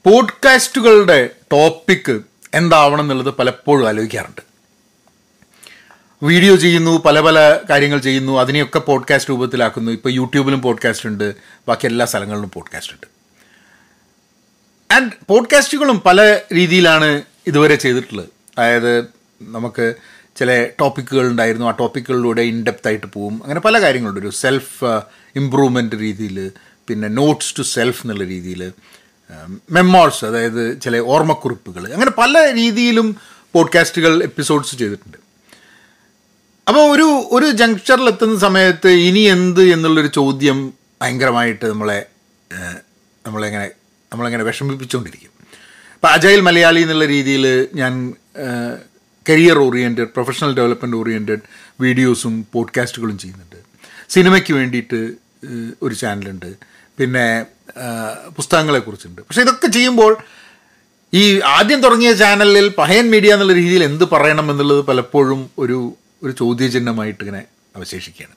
പോഡ്കാസ്റ്റുകളുടെ topic എന്താവണം എന്നുള്ളത് പലപ്പോഴും ആലോചിക്കാറുണ്ട് video ചെയ്യുന്നു പല പല കാര്യങ്ങൾ ചെയ്യുന്നു അതിനെയൊക്കെ പോഡ്കാസ്റ്റ് രൂപത്തിലാക്കുന്നു ഇപ്പോൾ യൂട്യൂബിലും പോഡ്കാസ്റ്റ് ഉണ്ട് ബാക്കി എല്ലാ സ്ഥലങ്ങളിലും പോഡ്കാസ്റ്റ് ഉണ്ട് ആൻഡ് പോഡ്കാസ്റ്റുകളും പല രീതിയിലാണ് ഇതുവരെ ചെയ്തിട്ടുള്ളത് അതായത് നമുക്ക് ചില ടോപ്പിക്കുകൾ ഉണ്ടായിരുന്നു ആ ടോപ്പിക്കുകളിലൂടെ ഇൻഡെപ്ത് ആയിട്ട് പോവും അങ്ങനെ പല കാര്യങ്ങളുണ്ട് ഒരു സെൽഫ് ഇമ്പ്രൂവ്മെൻറ്റ് രീതിയിൽ പിന്നെ നോട്ട്സ് ടു സെൽഫ് എന്നുള്ള രീതിയിൽ മെമ്മോർസ് അതായത് ചില ഓർമ്മക്കുറിപ്പുകൾ അങ്ങനെ പല രീതിയിലും പോഡ്കാസ്റ്റുകൾ എപ്പിസോഡ്സ് ചെയ്തിട്ടുണ്ട് അപ്പോൾ ഒരു ഒരു ജംഗ്ഷനിൽ എത്തുന്ന സമയത്ത് ഇനി എന്ത് എന്നുള്ളൊരു ചോദ്യം ഭയങ്കരമായിട്ട് നമ്മളെ ഏഹ്, നമ്മളെങ്ങനെ നമ്മളെങ്ങനെ വിഷമിപ്പിച്ചുകൊണ്ടിരിക്കും അപ്പോൾ അജൈൽ മലയാളി എന്നുള്ള രീതിയിൽ ഞാൻ career oriented professional development oriented വീഡിയോസും പോഡ്കാസ്റ്റുകളും ചെയ്യുന്നുണ്ട് സിനിമയ്ക്ക് വേണ്ടിയിട്ട് ഏഹ്, ഒരു ചാനലുണ്ട് പിന്നെ ഏഹ്, പുസ്തകങ്ങളെക്കുറിച്ചുണ്ട് പക്ഷേ ഇതൊക്കെ ചെയ്യുമ്പോൾ ഈ ആദ്യം തുടങ്ങിയ ചാനലിൽ പഹയൻ മീഡിയ എന്നുള്ള രീതിയിൽ എന്ത് പറയണം എന്നുള്ളത് പലപ്പോഴും ഒരു ഒരു ചോദ്യചിഹ്നമായിട്ട് ഇങ്ങനെ അവശേഷിക്കുകയാണ്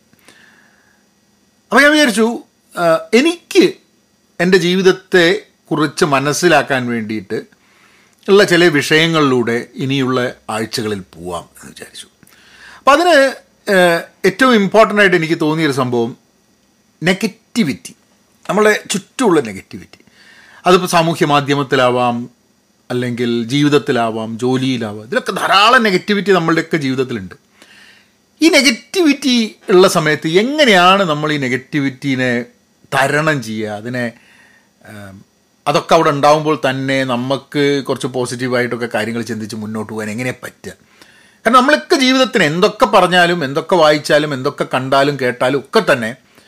അപ്പോൾ ഞാൻ വിചാരിച്ചു ആ, എനിക്ക് എൻ്റെ ജീവിതത്തെ കുറിച്ച് മനസ്സിലാക്കാൻ വേണ്ടിയിട്ട് ഉള്ള ചില വിഷയങ്ങളിലൂടെ ഇനിയുള്ള ആഴ്ചകളിൽ പോവാം എന്ന് വിചാരിച്ചു അപ്പം അതിന് ആ, ഏറ്റവും ഇമ്പോർട്ടൻ്റ് ആയിട്ട് എനിക്ക് തോന്നിയൊരു സംഭവം നെഗറ്റിവിറ്റി നമ്മളെ ചുറ്റുമുള്ള നെഗറ്റിവിറ്റി അതിപ്പോൾ സാമൂഹ്യ മാധ്യമത്തിലാവാം അല്ലെങ്കിൽ ജീവിതത്തിലാവാം ജോലിയിലാവാം ഇതിലൊക്കെ ധാരാളം നെഗറ്റിവിറ്റി നമ്മളുടെയൊക്കെ ജീവിതത്തിലുണ്ട് ഈ നെഗറ്റിവിറ്റി ഉള്ള സമയത്ത് എങ്ങനെയാണ് നമ്മൾ ഈ നെഗറ്റിവിറ്റീനെ തരണം ചെയ്യുക അതിനെ ആം, അതൊക്കെ അവിടെ ഉണ്ടാവുമ്പോൾ തന്നെ നമുക്ക് കുറച്ച് പോസിറ്റീവായിട്ടൊക്കെ കാര്യങ്ങൾ ചിന്തിച്ച് മുന്നോട്ട് പോകാൻ എങ്ങനെ പറ്റുക കാരണം നമ്മളൊക്കെ ജീവിതത്തിന് എന്തൊക്കെ പറഞ്ഞാലും എന്തൊക്കെ വായിച്ചാലും എന്തൊക്കെ കണ്ടാലും കേട്ടാലും ഒക്കെ തന്നെ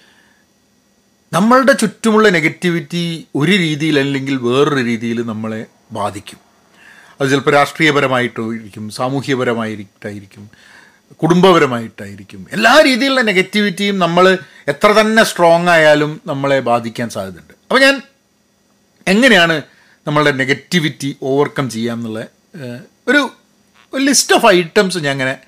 നമ്മളുടെ ചുറ്റുമുള്ള നെഗറ്റിവിറ്റി ഒരു രീതിയിൽ അല്ലെങ്കിൽ വേറൊരു രീതിയിൽ നമ്മളെ ബാധിക്കും അത് ചിലപ്പോൾ രാഷ്ട്രീയപരമായിട്ടായിരിക്കും സാമൂഹ്യപരമായിട്ടായിരിക്കും കുടുംബപരമായിട്ടായിരിക്കും എല്ലാ രീതിയിലുള്ള നെഗറ്റിവിറ്റിയും നമ്മൾ എത്ര തന്നെ സ്ട്രോങ് ആയാലും നമ്മളെ ബാധിക്കാൻ സാധ്യതയുണ്ട് അപ്പോൾ ഞാൻ എങ്ങനെയാണ് നമ്മളുടെ നെഗറ്റിവിറ്റി ഓവർകം ചെയ്യാം എന്നുള്ള ഏഹ്, ഒരു ലിസ്റ്റ് ഓഫ് ഐറ്റംസ് ഞാൻ അങ്ങനെ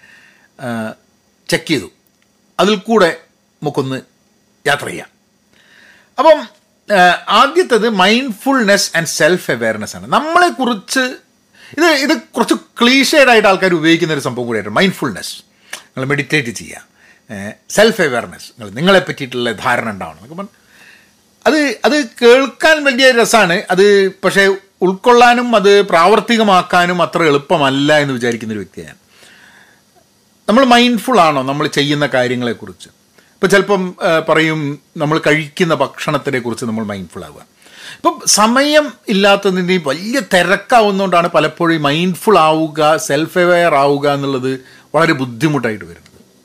ചെക്ക് ചെയ്തു അതിൽ കൂടെ നമുക്കൊന്ന് യാത്ര ചെയ്യാം അപ്പം ആ, ആദ്യത്തേത് മൈൻഡ്ഫുൾനെസ് ആൻഡ് സെൽഫ് അവയർനെസ് ആണ് നമ്മളെക്കുറിച്ച് ഇത് ഇത് കുറച്ച് ക്ലീഷേഡ് ആയിട്ട് ആൾക്കാർ ഉപയോഗിക്കുന്ന ഒരു സംഭവം കൂടിയായിട്ട് മൈൻഡ്ഫുൾനെസ് നിങ്ങൾ മെഡിറ്റേറ്റ് ചെയ്യുക സെൽഫ് അവയർനെസ് നിങ്ങൾ നിങ്ങളെ പറ്റിയിട്ടുള്ള ധാരണ ഉണ്ടാവണം എന്നൊക്കെ പറഞ്ഞു അത് അത് കേൾക്കാൻ വലിയ രസമാണ് അത് പക്ഷേ ഉൾക്കൊള്ളാനും അത് പ്രാവർത്തികമാക്കാനും അത്ര എളുപ്പമല്ല എന്ന് വിചാരിക്കുന്ന ഒരു വ്യക്തിയാണ് ഞാൻ നമ്മൾ മൈൻഡ്ഫുൾ ആണോ നമ്മൾ ചെയ്യുന്ന കാര്യങ്ങളെക്കുറിച്ച് ഇപ്പോൾ ചിലപ്പം ആ, പറയും നമ്മൾ കഴിക്കുന്ന ഭക്ഷണത്തിനെ കുറിച്ച് നമ്മൾ മൈൻഡ്ഫുൾ ആവുക ഇപ്പം സമയം ഇല്ലാത്തതിൻ്റെയും വലിയ തിരക്കാവുന്നതുകൊണ്ടാണ് പലപ്പോഴും ഈ മൈൻഡ്ഫുൾ ആവുക സെൽഫ് അവെയർ ആവുക എന്നുള്ളത് വളരെ ബുദ്ധിമുട്ടായിട്ട് വരുന്നത്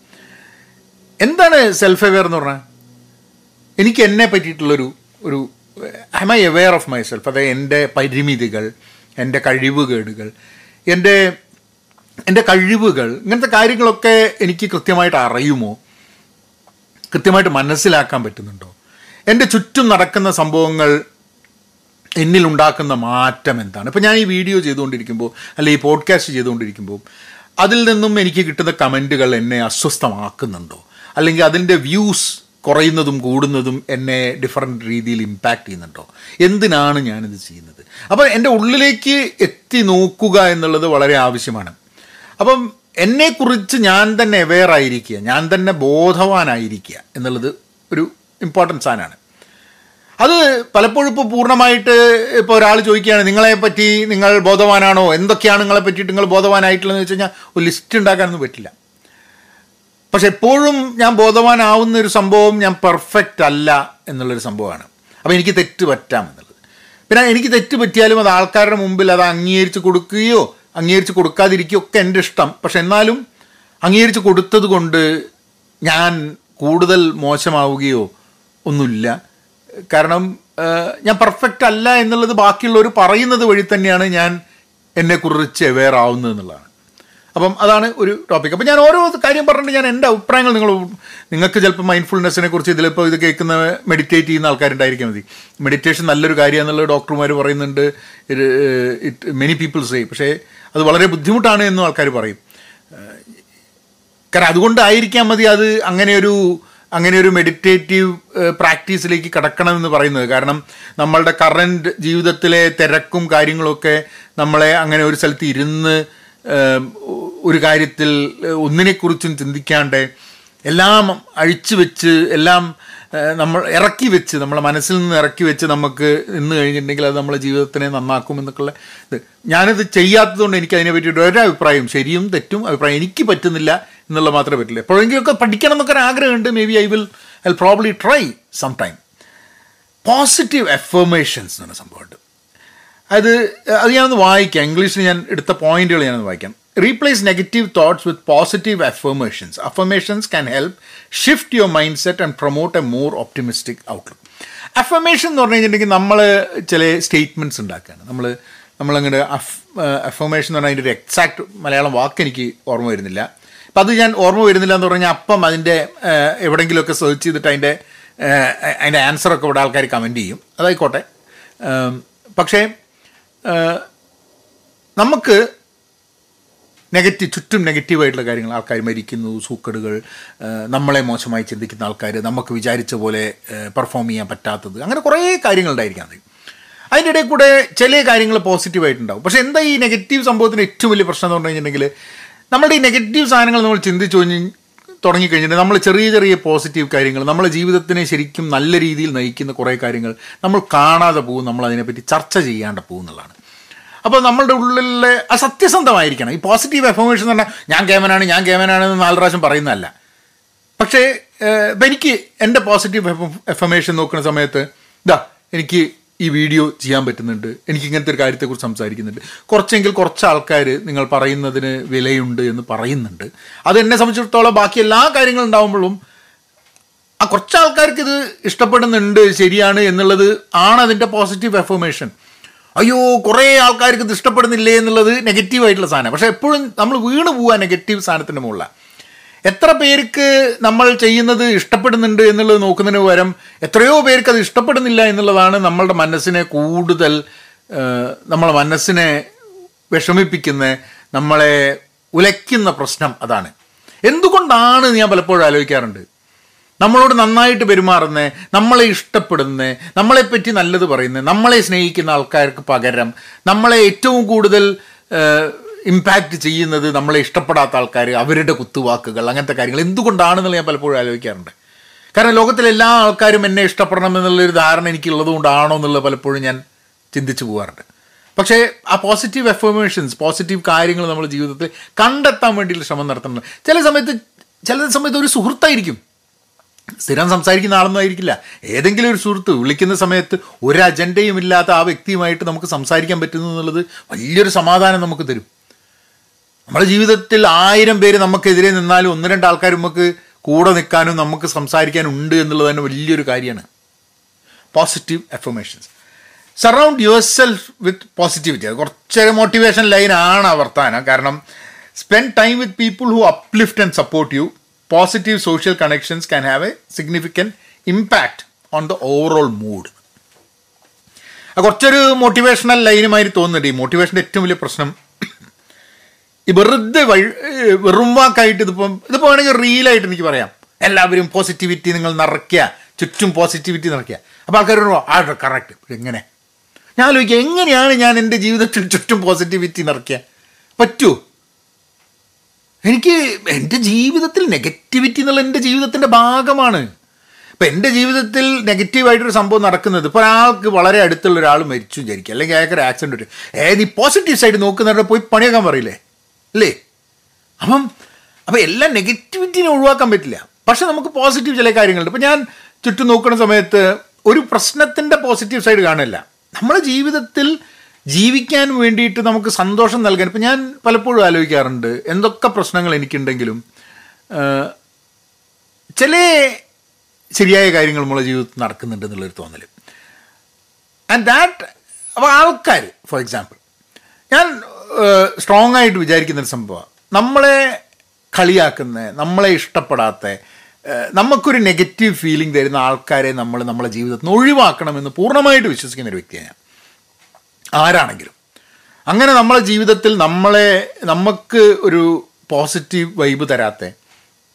എന്താണ് സെൽഫ് അവെയർ എന്ന് പറഞ്ഞാൽ എനിക്ക് എന്നെ പറ്റിയിട്ടുള്ളൊരു ഒരു I my aware of myself അതായത് എൻ്റെ പരിമിതികൾ എൻ്റെ കഴിവുകേടുകൾ എൻ്റെ എൻ്റെ കഴിവുകൾ ഇങ്ങനത്തെ കാര്യങ്ങളൊക്കെ എനിക്ക് കൃത്യമായിട്ട് അറിയുമോ കൃത്യമായിട്ട് മനസ്സിലാക്കാൻ പറ്റുന്നുണ്ടോ എൻ്റെ ചുറ്റും നടക്കുന്ന സംഭവങ്ങൾ എന്നിൽ ഉണ്ടാക്കുന്ന മാറ്റം എന്താണ് ഇപ്പം ഞാൻ ഈ വീഡിയോ ചെയ്തുകൊണ്ടിരിക്കുമ്പോൾ അല്ലെ ഈ പോഡ്കാസ്റ്റ് ചെയ്തുകൊണ്ടിരിക്കുമ്പോൾ അതിൽ നിന്നും എനിക്ക് കിട്ടുന്ന കമൻറ്റുകൾ എന്നെ അസ്വസ്ഥമാക്കുന്നുണ്ടോ അല്ലെങ്കിൽ അതിൻ്റെ വ്യൂസ് കുറയുന്നതും കൂടുന്നതും എന്നെ ഡിഫറെൻറ്റ് രീതിയിൽ ഇമ്പാക്റ്റ് ചെയ്യുന്നുണ്ടോ എന്തിനാണ് ഞാനിത് ചെയ്യുന്നത് അപ്പോൾ എൻ്റെ ഉള്ളിലേക്ക് എത്തി നോക്കുക എന്നുള്ളത് വളരെ ആവശ്യമാണ് അപ്പം എന്നെക്കുറിച്ച് ഞാൻ തന്നെ അവെയർ ആയിരിക്കുക ഞാൻ തന്നെ ബോധവാനായിരിക്കുക എന്നുള്ളത് ഒരു ഇമ്പോർട്ടൻറ്റ് സാധനമാണ് അത് പലപ്പോഴും ഇപ്പോൾ പൂർണ്ണമായിട്ട് ഇപ്പോൾ ഒരാൾ ചോദിക്കുകയാണ് നിങ്ങളെ പറ്റി നിങ്ങൾ ബോധവാനാണോ എന്തൊക്കെയാണ് നിങ്ങളെ പറ്റിയിട്ട് നിങ്ങൾ ബോധവാനായിട്ടുള്ളതെന്ന് വെച്ച് കഴിഞ്ഞാൽ ഒരു ലിസ്റ്റ് ഉണ്ടാക്കാനൊന്നും പറ്റില്ല പക്ഷെ എപ്പോഴും ഞാൻ ബോധവാനാവുന്ന ഒരു സംഭവം ഞാൻ പെർഫെക്റ്റ് അല്ല എന്നുള്ളൊരു സംഭവമാണ് അപ്പോൾ എനിക്ക് തെറ്റ് പറ്റാം എന്നുള്ളത് പിന്നെ എനിക്ക് തെറ്റ് പറ്റിയാലും അത് ആൾക്കാരുടെ മുമ്പിൽ അത് അംഗീകരിച്ച് കൊടുക്കുകയോ അംഗീകരിച്ച് കൊടുക്കാതിരിക്കുകയോ ഒക്കെ എൻ്റെ ഇഷ്ടം പക്ഷെ എന്നാലും അംഗീകരിച്ച് കൊടുത്തത് കൊണ്ട് ഞാൻ കൂടുതൽ മോശമാവുകയോ ഒന്നുമില്ല കാരണം ആ, ഞാൻ പെർഫെക്റ്റ് അല്ല എന്നുള്ളത് ബാക്കിയുള്ളവർ പറയുന്നത് വഴി തന്നെയാണ് ഞാൻ എന്നെക്കുറിച്ച് അവെയർ ആവുന്നത് എന്നുള്ളതാണ് അപ്പം അതാണ് ഒരു ടോപ്പിക് അപ്പം ഞാൻ ഓരോ കാര്യം പറഞ്ഞിട്ട് ഞാൻ എൻ്റെ അഭിപ്രായങ്ങൾ നിങ്ങൾ നിങ്ങൾക്ക് ചിലപ്പോൾ മൈൻഡ്ഫുൾനെസ്സിനെ കുറിച്ച് ഇതിലിപ്പോൾ ഇത് കേൾക്കുന്ന മെഡിറ്റേറ്റ് ചെയ്യുന്ന ആൾക്കാരുണ്ടായിരിക്കാൻ മതി മെഡിറ്റേഷൻ നല്ലൊരു കാര്യമാണെന്നുള്ള ഡോക്ടർമാർ പറയുന്നുണ്ട് ഇറ്റ് മെനി പീപ്പിൾ സേ പക്ഷേ അത് വളരെ ബുദ്ധിമുട്ടാണ് എന്നും ആൾക്കാർ പറയും കാരണം അതുകൊണ്ടായിരിക്കാം മതി അത് അങ്ങനെ ഒരു അങ്ങനെ ഒരു മെഡിറ്റേറ്റീവ് പ്രാക്ടീസിലേക്ക് കടക്കണമെന്ന് പറയുന്നത് കാരണം നമ്മളുടെ കറൻറ്റ് ജീവിതത്തിലെ തിരക്കും കാര്യങ്ങളൊക്കെ നമ്മളെ അങ്ങനെ ഒരു സ്ഥലത്ത് ഇരുന്ന് ഏം, ഒരു കാര്യത്തിൽ ഒന്നിനെക്കുറിച്ചും ചിന്തിക്കാണ്ട് എല്ലാം അഴിച്ചു വെച്ച് എല്ലാം ഏഹ്, നമ്മൾ ഇറക്കി വെച്ച് നമ്മളെ മനസ്സിൽ നിന്ന് ഇറക്കി വെച്ച് നമുക്ക് നിന്ന് കഴിഞ്ഞിട്ടുണ്ടെങ്കിൽ അത് നമ്മളെ ജീവിതത്തിനെ നന്നാക്കും എന്നൊക്കെയുള്ള ഇത് ഞാനിത് ചെയ്യാത്തതുകൊണ്ട് എനിക്ക് അതിനെ പറ്റിയിട്ട് ഒരു അഭിപ്രായം ശരിയും തെറ്റും അഭിപ്രായം എനിക്ക് പറ്റുന്നില്ല എന്നുള്ള മാത്രമേ പറ്റില്ല എപ്പോഴെങ്കിലുമൊക്കെ പഠിക്കണം എന്നൊക്കെ ഒരു ആഗ്രഹമുണ്ട് maybe I will I probably try some time positive affirmations എന്ന് പറഞ്ഞ സംഭവമുണ്ട് അത് അത് ഞാനൊന്ന് വായിക്കാം ഇംഗ്ലീഷിൽ ഞാൻ എടുത്ത പോയിന്റുകൾ ഞാനൊന്ന് വായിക്കാം replace negative thoughts with positive affirmations affirmations can help shift your mindset and promote a more optimistic outlook affirmation എന്ന് പറഞ്ഞു കഴിഞ്ഞിട്ടുണ്ടെങ്കിൽ നമ്മൾ ചില സ്റ്റേറ്റ്മെൻറ്റ്സ് ഉണ്ടാക്കുകയാണ് നമ്മൾ നമ്മളങ്ങനെ അഫ് അഫർമേഷൻ എന്ന് പറഞ്ഞാൽ അതിൻ്റെ ഒരു എക്സാക്ട് മലയാളം വാക്ക് എനിക്ക് ഓർമ്മ വരുന്നില്ല അപ്പം അത് ഞാൻ ഓർമ്മ വരുന്നില്ല എന്ന് പറഞ്ഞാൽ അപ്പം അതിൻ്റെ ഏഹ്, എവിടെയെങ്കിലുമൊക്കെ സെർച്ച് ചെയ്തിട്ട് അതിൻ്റെ ഏഹ്, അതിൻ്റെ ആൻസറൊക്കെ ഇവിടെ ആൾക്കാർ കമൻറ്റ് ചെയ്യും അതായിക്കോട്ടെ ഏം, പക്ഷേ ഏഹ്, നമുക്ക് നെഗറ്റീവ് ചുറ്റും നെഗറ്റീവായിട്ടുള്ള കാര്യങ്ങൾ ആൾക്കാർ മരിക്കുന്നു സൂക്കടുകൾ ഏഹ്, നമ്മളെ മോശമായി ചിന്തിക്കുന്ന ആൾക്കാർ നമുക്ക് വിചാരിച്ച പോലെ പെർഫോം ചെയ്യാൻ പറ്റാത്തത് അങ്ങനെ കുറേ കാര്യങ്ങളുണ്ടായിരിക്കാം അത് അതിൻ്റെ ഇടയിൽ കൂടെ ചില കാര്യങ്ങൾ പോസിറ്റീവായിട്ടുണ്ടാവും പക്ഷേ എന്താ ഈ നെഗറ്റീവ് സംഭവത്തിന് ഏറ്റവും വലിയ പ്രശ്നം എന്ന് പറഞ്ഞു കഴിഞ്ഞിട്ടുണ്ടെങ്കിൽ നമ്മുടെ ഈ നെഗറ്റീവ് സാധനങ്ങൾ നമ്മൾ ചിന്തിച്ചു കഴിഞ്ഞ് തുടങ്ങിക്കഴിഞ്ഞിട്ട് നമ്മൾ ചെറിയ ചെറിയ പോസിറ്റീവ് കാര്യങ്ങൾ നമ്മളെ ജീവിതത്തിനെ ശരിക്കും നല്ല രീതിയിൽ നയിക്കുന്ന കുറേ കാര്യങ്ങൾ നമ്മൾ കാണാതെ പോകും നമ്മൾ അതിനെപ്പറ്റി ചർച്ച ചെയ്യാണ്ട് പോകും എന്നുള്ളതാണ് അപ്പോൾ നമ്മളുടെ ഉള്ളിലെ ആ സത്യസന്ധമായിരിക്കണം ഈ പോസിറ്റീവ് എഫർമേഷൻ എന്ന് പറഞ്ഞാൽ ഞാൻ കേമനാണ് ഞാൻ കേമനാണ് എന്ന് നാല് പ്രാവശ്യം പറയുന്നതല്ല പക്ഷേ ഏഹ്, ഇപ്പം എനിക്ക് എൻ്റെ പോസിറ്റീവ് എഫർമേഷൻ നോക്കുന്ന സമയത്ത് ഇതാ എനിക്ക് ഈ വീഡിയോ ചെയ്യാൻ പറ്റുന്നുണ്ട് എനിക്ക് ഇങ്ങനത്തെ ഒരു കാര്യത്തെക്കുറിച്ച് സംസാരിക്കുന്നുണ്ട് കുറച്ചെങ്കിൽ കുറച്ച് ആൾക്കാർ നിങ്ങൾ പറയുന്നതിന് വിലയുണ്ട് എന്ന് പറയുന്നുണ്ട് അത് എന്നെ സംബന്ധിച്ചിടത്തോളം ബാക്കി എല്ലാ കാര്യങ്ങളും ഉണ്ടാകുമ്പോഴും ആ കുറച്ച് ആൾക്കാർക്ക് ഇത് ഇഷ്ടപ്പെടുന്നുണ്ട് ശരിയാണ് എന്നുള്ളത് ആണ് അതിൻ്റെ പോസിറ്റീവ് എഫർമേഷൻ അയ്യോ കുറേ ആൾക്കാർക്ക് ഇത് ഇഷ്ടപ്പെടുന്നില്ലേ എന്നുള്ളത് നെഗറ്റീവായിട്ടുള്ള സാധനം പക്ഷേ എപ്പോഴും നമ്മൾ വീണ് പോവുക നെഗറ്റീവ് സാധനത്തിൻ്റെ മുകളിലാണ് എത്ര പേർക്ക് നമ്മൾ ചെയ്യുന്നത് ഇഷ്ടപ്പെടുന്നുണ്ട് എന്നുള്ളത് നോക്കുന്നതിന് പകരം എത്രയോ പേർക്ക് അത് ഇഷ്ടപ്പെടുന്നില്ല എന്നുള്ളതാണ് നമ്മളുടെ മനസ്സിനെ കൂടുതൽ ഏഹ്, നമ്മളെ മനസ്സിനെ വിഷമിപ്പിക്കുന്ന നമ്മളെ ഉലയ്ക്കുന്ന പ്രശ്നം അതാണ് എന്തുകൊണ്ടാണ് ഞാൻ പലപ്പോഴും ആലോചിക്കാറുണ്ട് നമ്മളോട് നന്നായിട്ട് പെരുമാറുന്നേ നമ്മളെ ഇഷ്ടപ്പെടുന്നേ നമ്മളെപ്പറ്റി നല്ലത് പറയുന്നേ നമ്മളെ സ്നേഹിക്കുന്ന ആൾക്കാർക്ക് പകരം നമ്മളെ ഏറ്റവും കൂടുതൽ ഇമ്പാക്റ്റ് ചെയ്യുന്നത് നമ്മളെ ഇഷ്ടപ്പെടാത്ത ആൾക്കാർ അവരുടെ കുത്തുവാക്കുകൾ അങ്ങനത്തെ കാര്യങ്ങൾ എന്തുകൊണ്ടാണെന്നുള്ള ഞാൻ പലപ്പോഴും ആലോചിക്കാറുണ്ട് കാരണം ലോകത്തിലെ എല്ലാ ആൾക്കാരും എന്നെ ഇഷ്ടപ്പെടണം എന്നുള്ളൊരു ധാരണ എനിക്കുള്ളത് കൊണ്ടാണോ എന്നുള്ളത് പലപ്പോഴും ഞാൻ ചിന്തിച്ചു പോകാറുണ്ട് പക്ഷേ ആ പോസിറ്റീവ് എഫർമേഷൻസ് പോസിറ്റീവ് കാര്യങ്ങൾ നമ്മുടെ ജീവിതത്തിൽ കണ്ടെത്താൻ വേണ്ടിയുള്ള ശ്രമം നടത്തുന്നുണ്ട് ചില സമയത്ത് ചില സമയത്ത് ഒരു സുഹൃത്തായിരിക്കും സ്ഥിരം സംസാരിക്കുന്ന ആളൊന്നും ആയിരിക്കില്ല ഏതെങ്കിലും ഒരു സുഹൃത്ത് വിളിക്കുന്ന സമയത്ത് ഒരു അജണ്ടയും ഇല്ലാത്ത ആ വ്യക്തിയുമായിട്ട് നമുക്ക് സംസാരിക്കാൻ പറ്റുന്നു എന്നുള്ളത് വലിയൊരു സമാധാനം നമുക്ക് തരും നമ്മുടെ ജീവിതത്തിൽ ആയിരം പേര് നമുക്കെതിരെ നിന്നാലും ഒന്ന് രണ്ട് ആൾക്കാർ നമുക്ക് കൂടെ നിൽക്കാനും നമുക്ക് സംസാരിക്കാനും ഉണ്ട് എന്നുള്ളത് തന്നെ വലിയൊരു കാര്യമാണ് positive affirmations surround yourself with positivity അത് കുറച്ചൊരു മോട്ടിവേഷൻ ലൈനാണ് ആ വർത്താനം കാരണം spend time with people who uplift and support you positive social connections can have a significant impact on the overall mood കുറച്ചൊരു മോട്ടിവേഷണൽ ലൈനുമായി തോന്നുന്നുണ്ട് ഈ മോട്ടിവേഷൻ്റെ ഏറ്റവും വലിയ പ്രശ്നം ഈ വെറുതെ വഴി വെറും വാക്കായിട്ട് ഇതിപ്പം ഇതിപ്പോൾ വേണമെങ്കിൽ റീലായിട്ട് എനിക്ക് പറയാം എല്ലാവരും പോസിറ്റിവിറ്റി നിങ്ങൾ നിറയ്ക്കുക ചുറ്റും പോസിറ്റിവിറ്റി നിറയ്ക്കുക അപ്പോൾ ആൾക്കാർ ആ കറക്റ്റ് എങ്ങനെ ഞാൻ ആലോചിക്കുക എങ്ങനെയാണ് ഞാൻ എൻ്റെ ജീവിതത്തിൽ ചുറ്റും പോസിറ്റിവിറ്റി നിറയ്ക്കുക പറ്റുമോ എനിക്ക് എൻ്റെ ജീവിതത്തിൽ നെഗറ്റിവിറ്റി എന്നുള്ള എൻ്റെ ജീവിതത്തിൻ്റെ ഭാഗമാണ് ഇപ്പം എൻ്റെ ജീവിതത്തിൽ നെഗറ്റീവായിട്ടൊരു സംഭവം നടക്കുന്നത് ഇപ്പോൾ ഒരാൾക്ക് വളരെ അടുത്തുള്ള ഒരാൾ മരിച്ചു വിചാരിക്കുക അല്ലെങ്കിൽ അയാൾക്ക് ഒരു ആക്സിഡൻറ്റ് പറ്റും ഏ നീ പോസിറ്റീവ് സൈഡ് നോക്കുന്നവരുടെ പോയി പണിയാക്കാൻ പറയില്ലേ അല്ലേ അപ്പം അപ്പം എല്ലാം നെഗറ്റിവിറ്റിനെ ഒഴിവാക്കാൻ പറ്റില്ല പക്ഷെ നമുക്ക് പോസിറ്റീവ് ചില കാര്യങ്ങളുണ്ട് ഇപ്പം ഞാൻ ചുറ്റും നോക്കുന്ന സമയത്ത് ഒരു പ്രശ്നത്തിൻ്റെ പോസിറ്റീവ് സൈഡ് കാണില്ല നമ്മുടെ ജീവിതത്തിൽ ജീവിക്കാൻ വേണ്ടിയിട്ട് നമുക്ക് സന്തോഷം നൽകാൻ ഇപ്പം ഞാൻ പലപ്പോഴും ആലോചിക്കാറുണ്ട് എന്തൊക്കെ പ്രശ്നങ്ങൾ എനിക്കുണ്ടെങ്കിലും ഏഹ്, ചില ശരിയായ കാര്യങ്ങൾ നമ്മുടെ ജീവിതത്തിൽ നടക്കുന്നുണ്ട് എന്നുള്ളൊരു തോന്നൽ ആൻഡ് ദാറ്റ് അപ്പോൾ ആൾക്കാർ ഫോർ എക്സാമ്പിൾ ഞാൻ സ്ട്രോങ് ആയിട്ട് വിചാരിക്കുന്ന ഒരു സംഭവം നമ്മളെ കളിയാക്കുന്ന നമ്മളെ ഇഷ്ടപ്പെടാത്ത ഏഹ്, നമുക്കൊരു നെഗറ്റീവ് ഫീലിംഗ് തരുന്ന ആൾക്കാരെ നമ്മൾ നമ്മളെ ജീവിതത്തിൽ നിന്ന് ഒഴിവാക്കണമെന്ന് പൂർണ്ണമായിട്ട് വിശ്വസിക്കുന്ന ഒരു വ്യക്തിയാണ് ഞാൻ ആരാണെങ്കിലും അങ്ങനെ നമ്മളെ ജീവിതത്തിൽ നമ്മളെ നമുക്ക് ഒരു പോസിറ്റീവ് വൈബ് തരാത്ത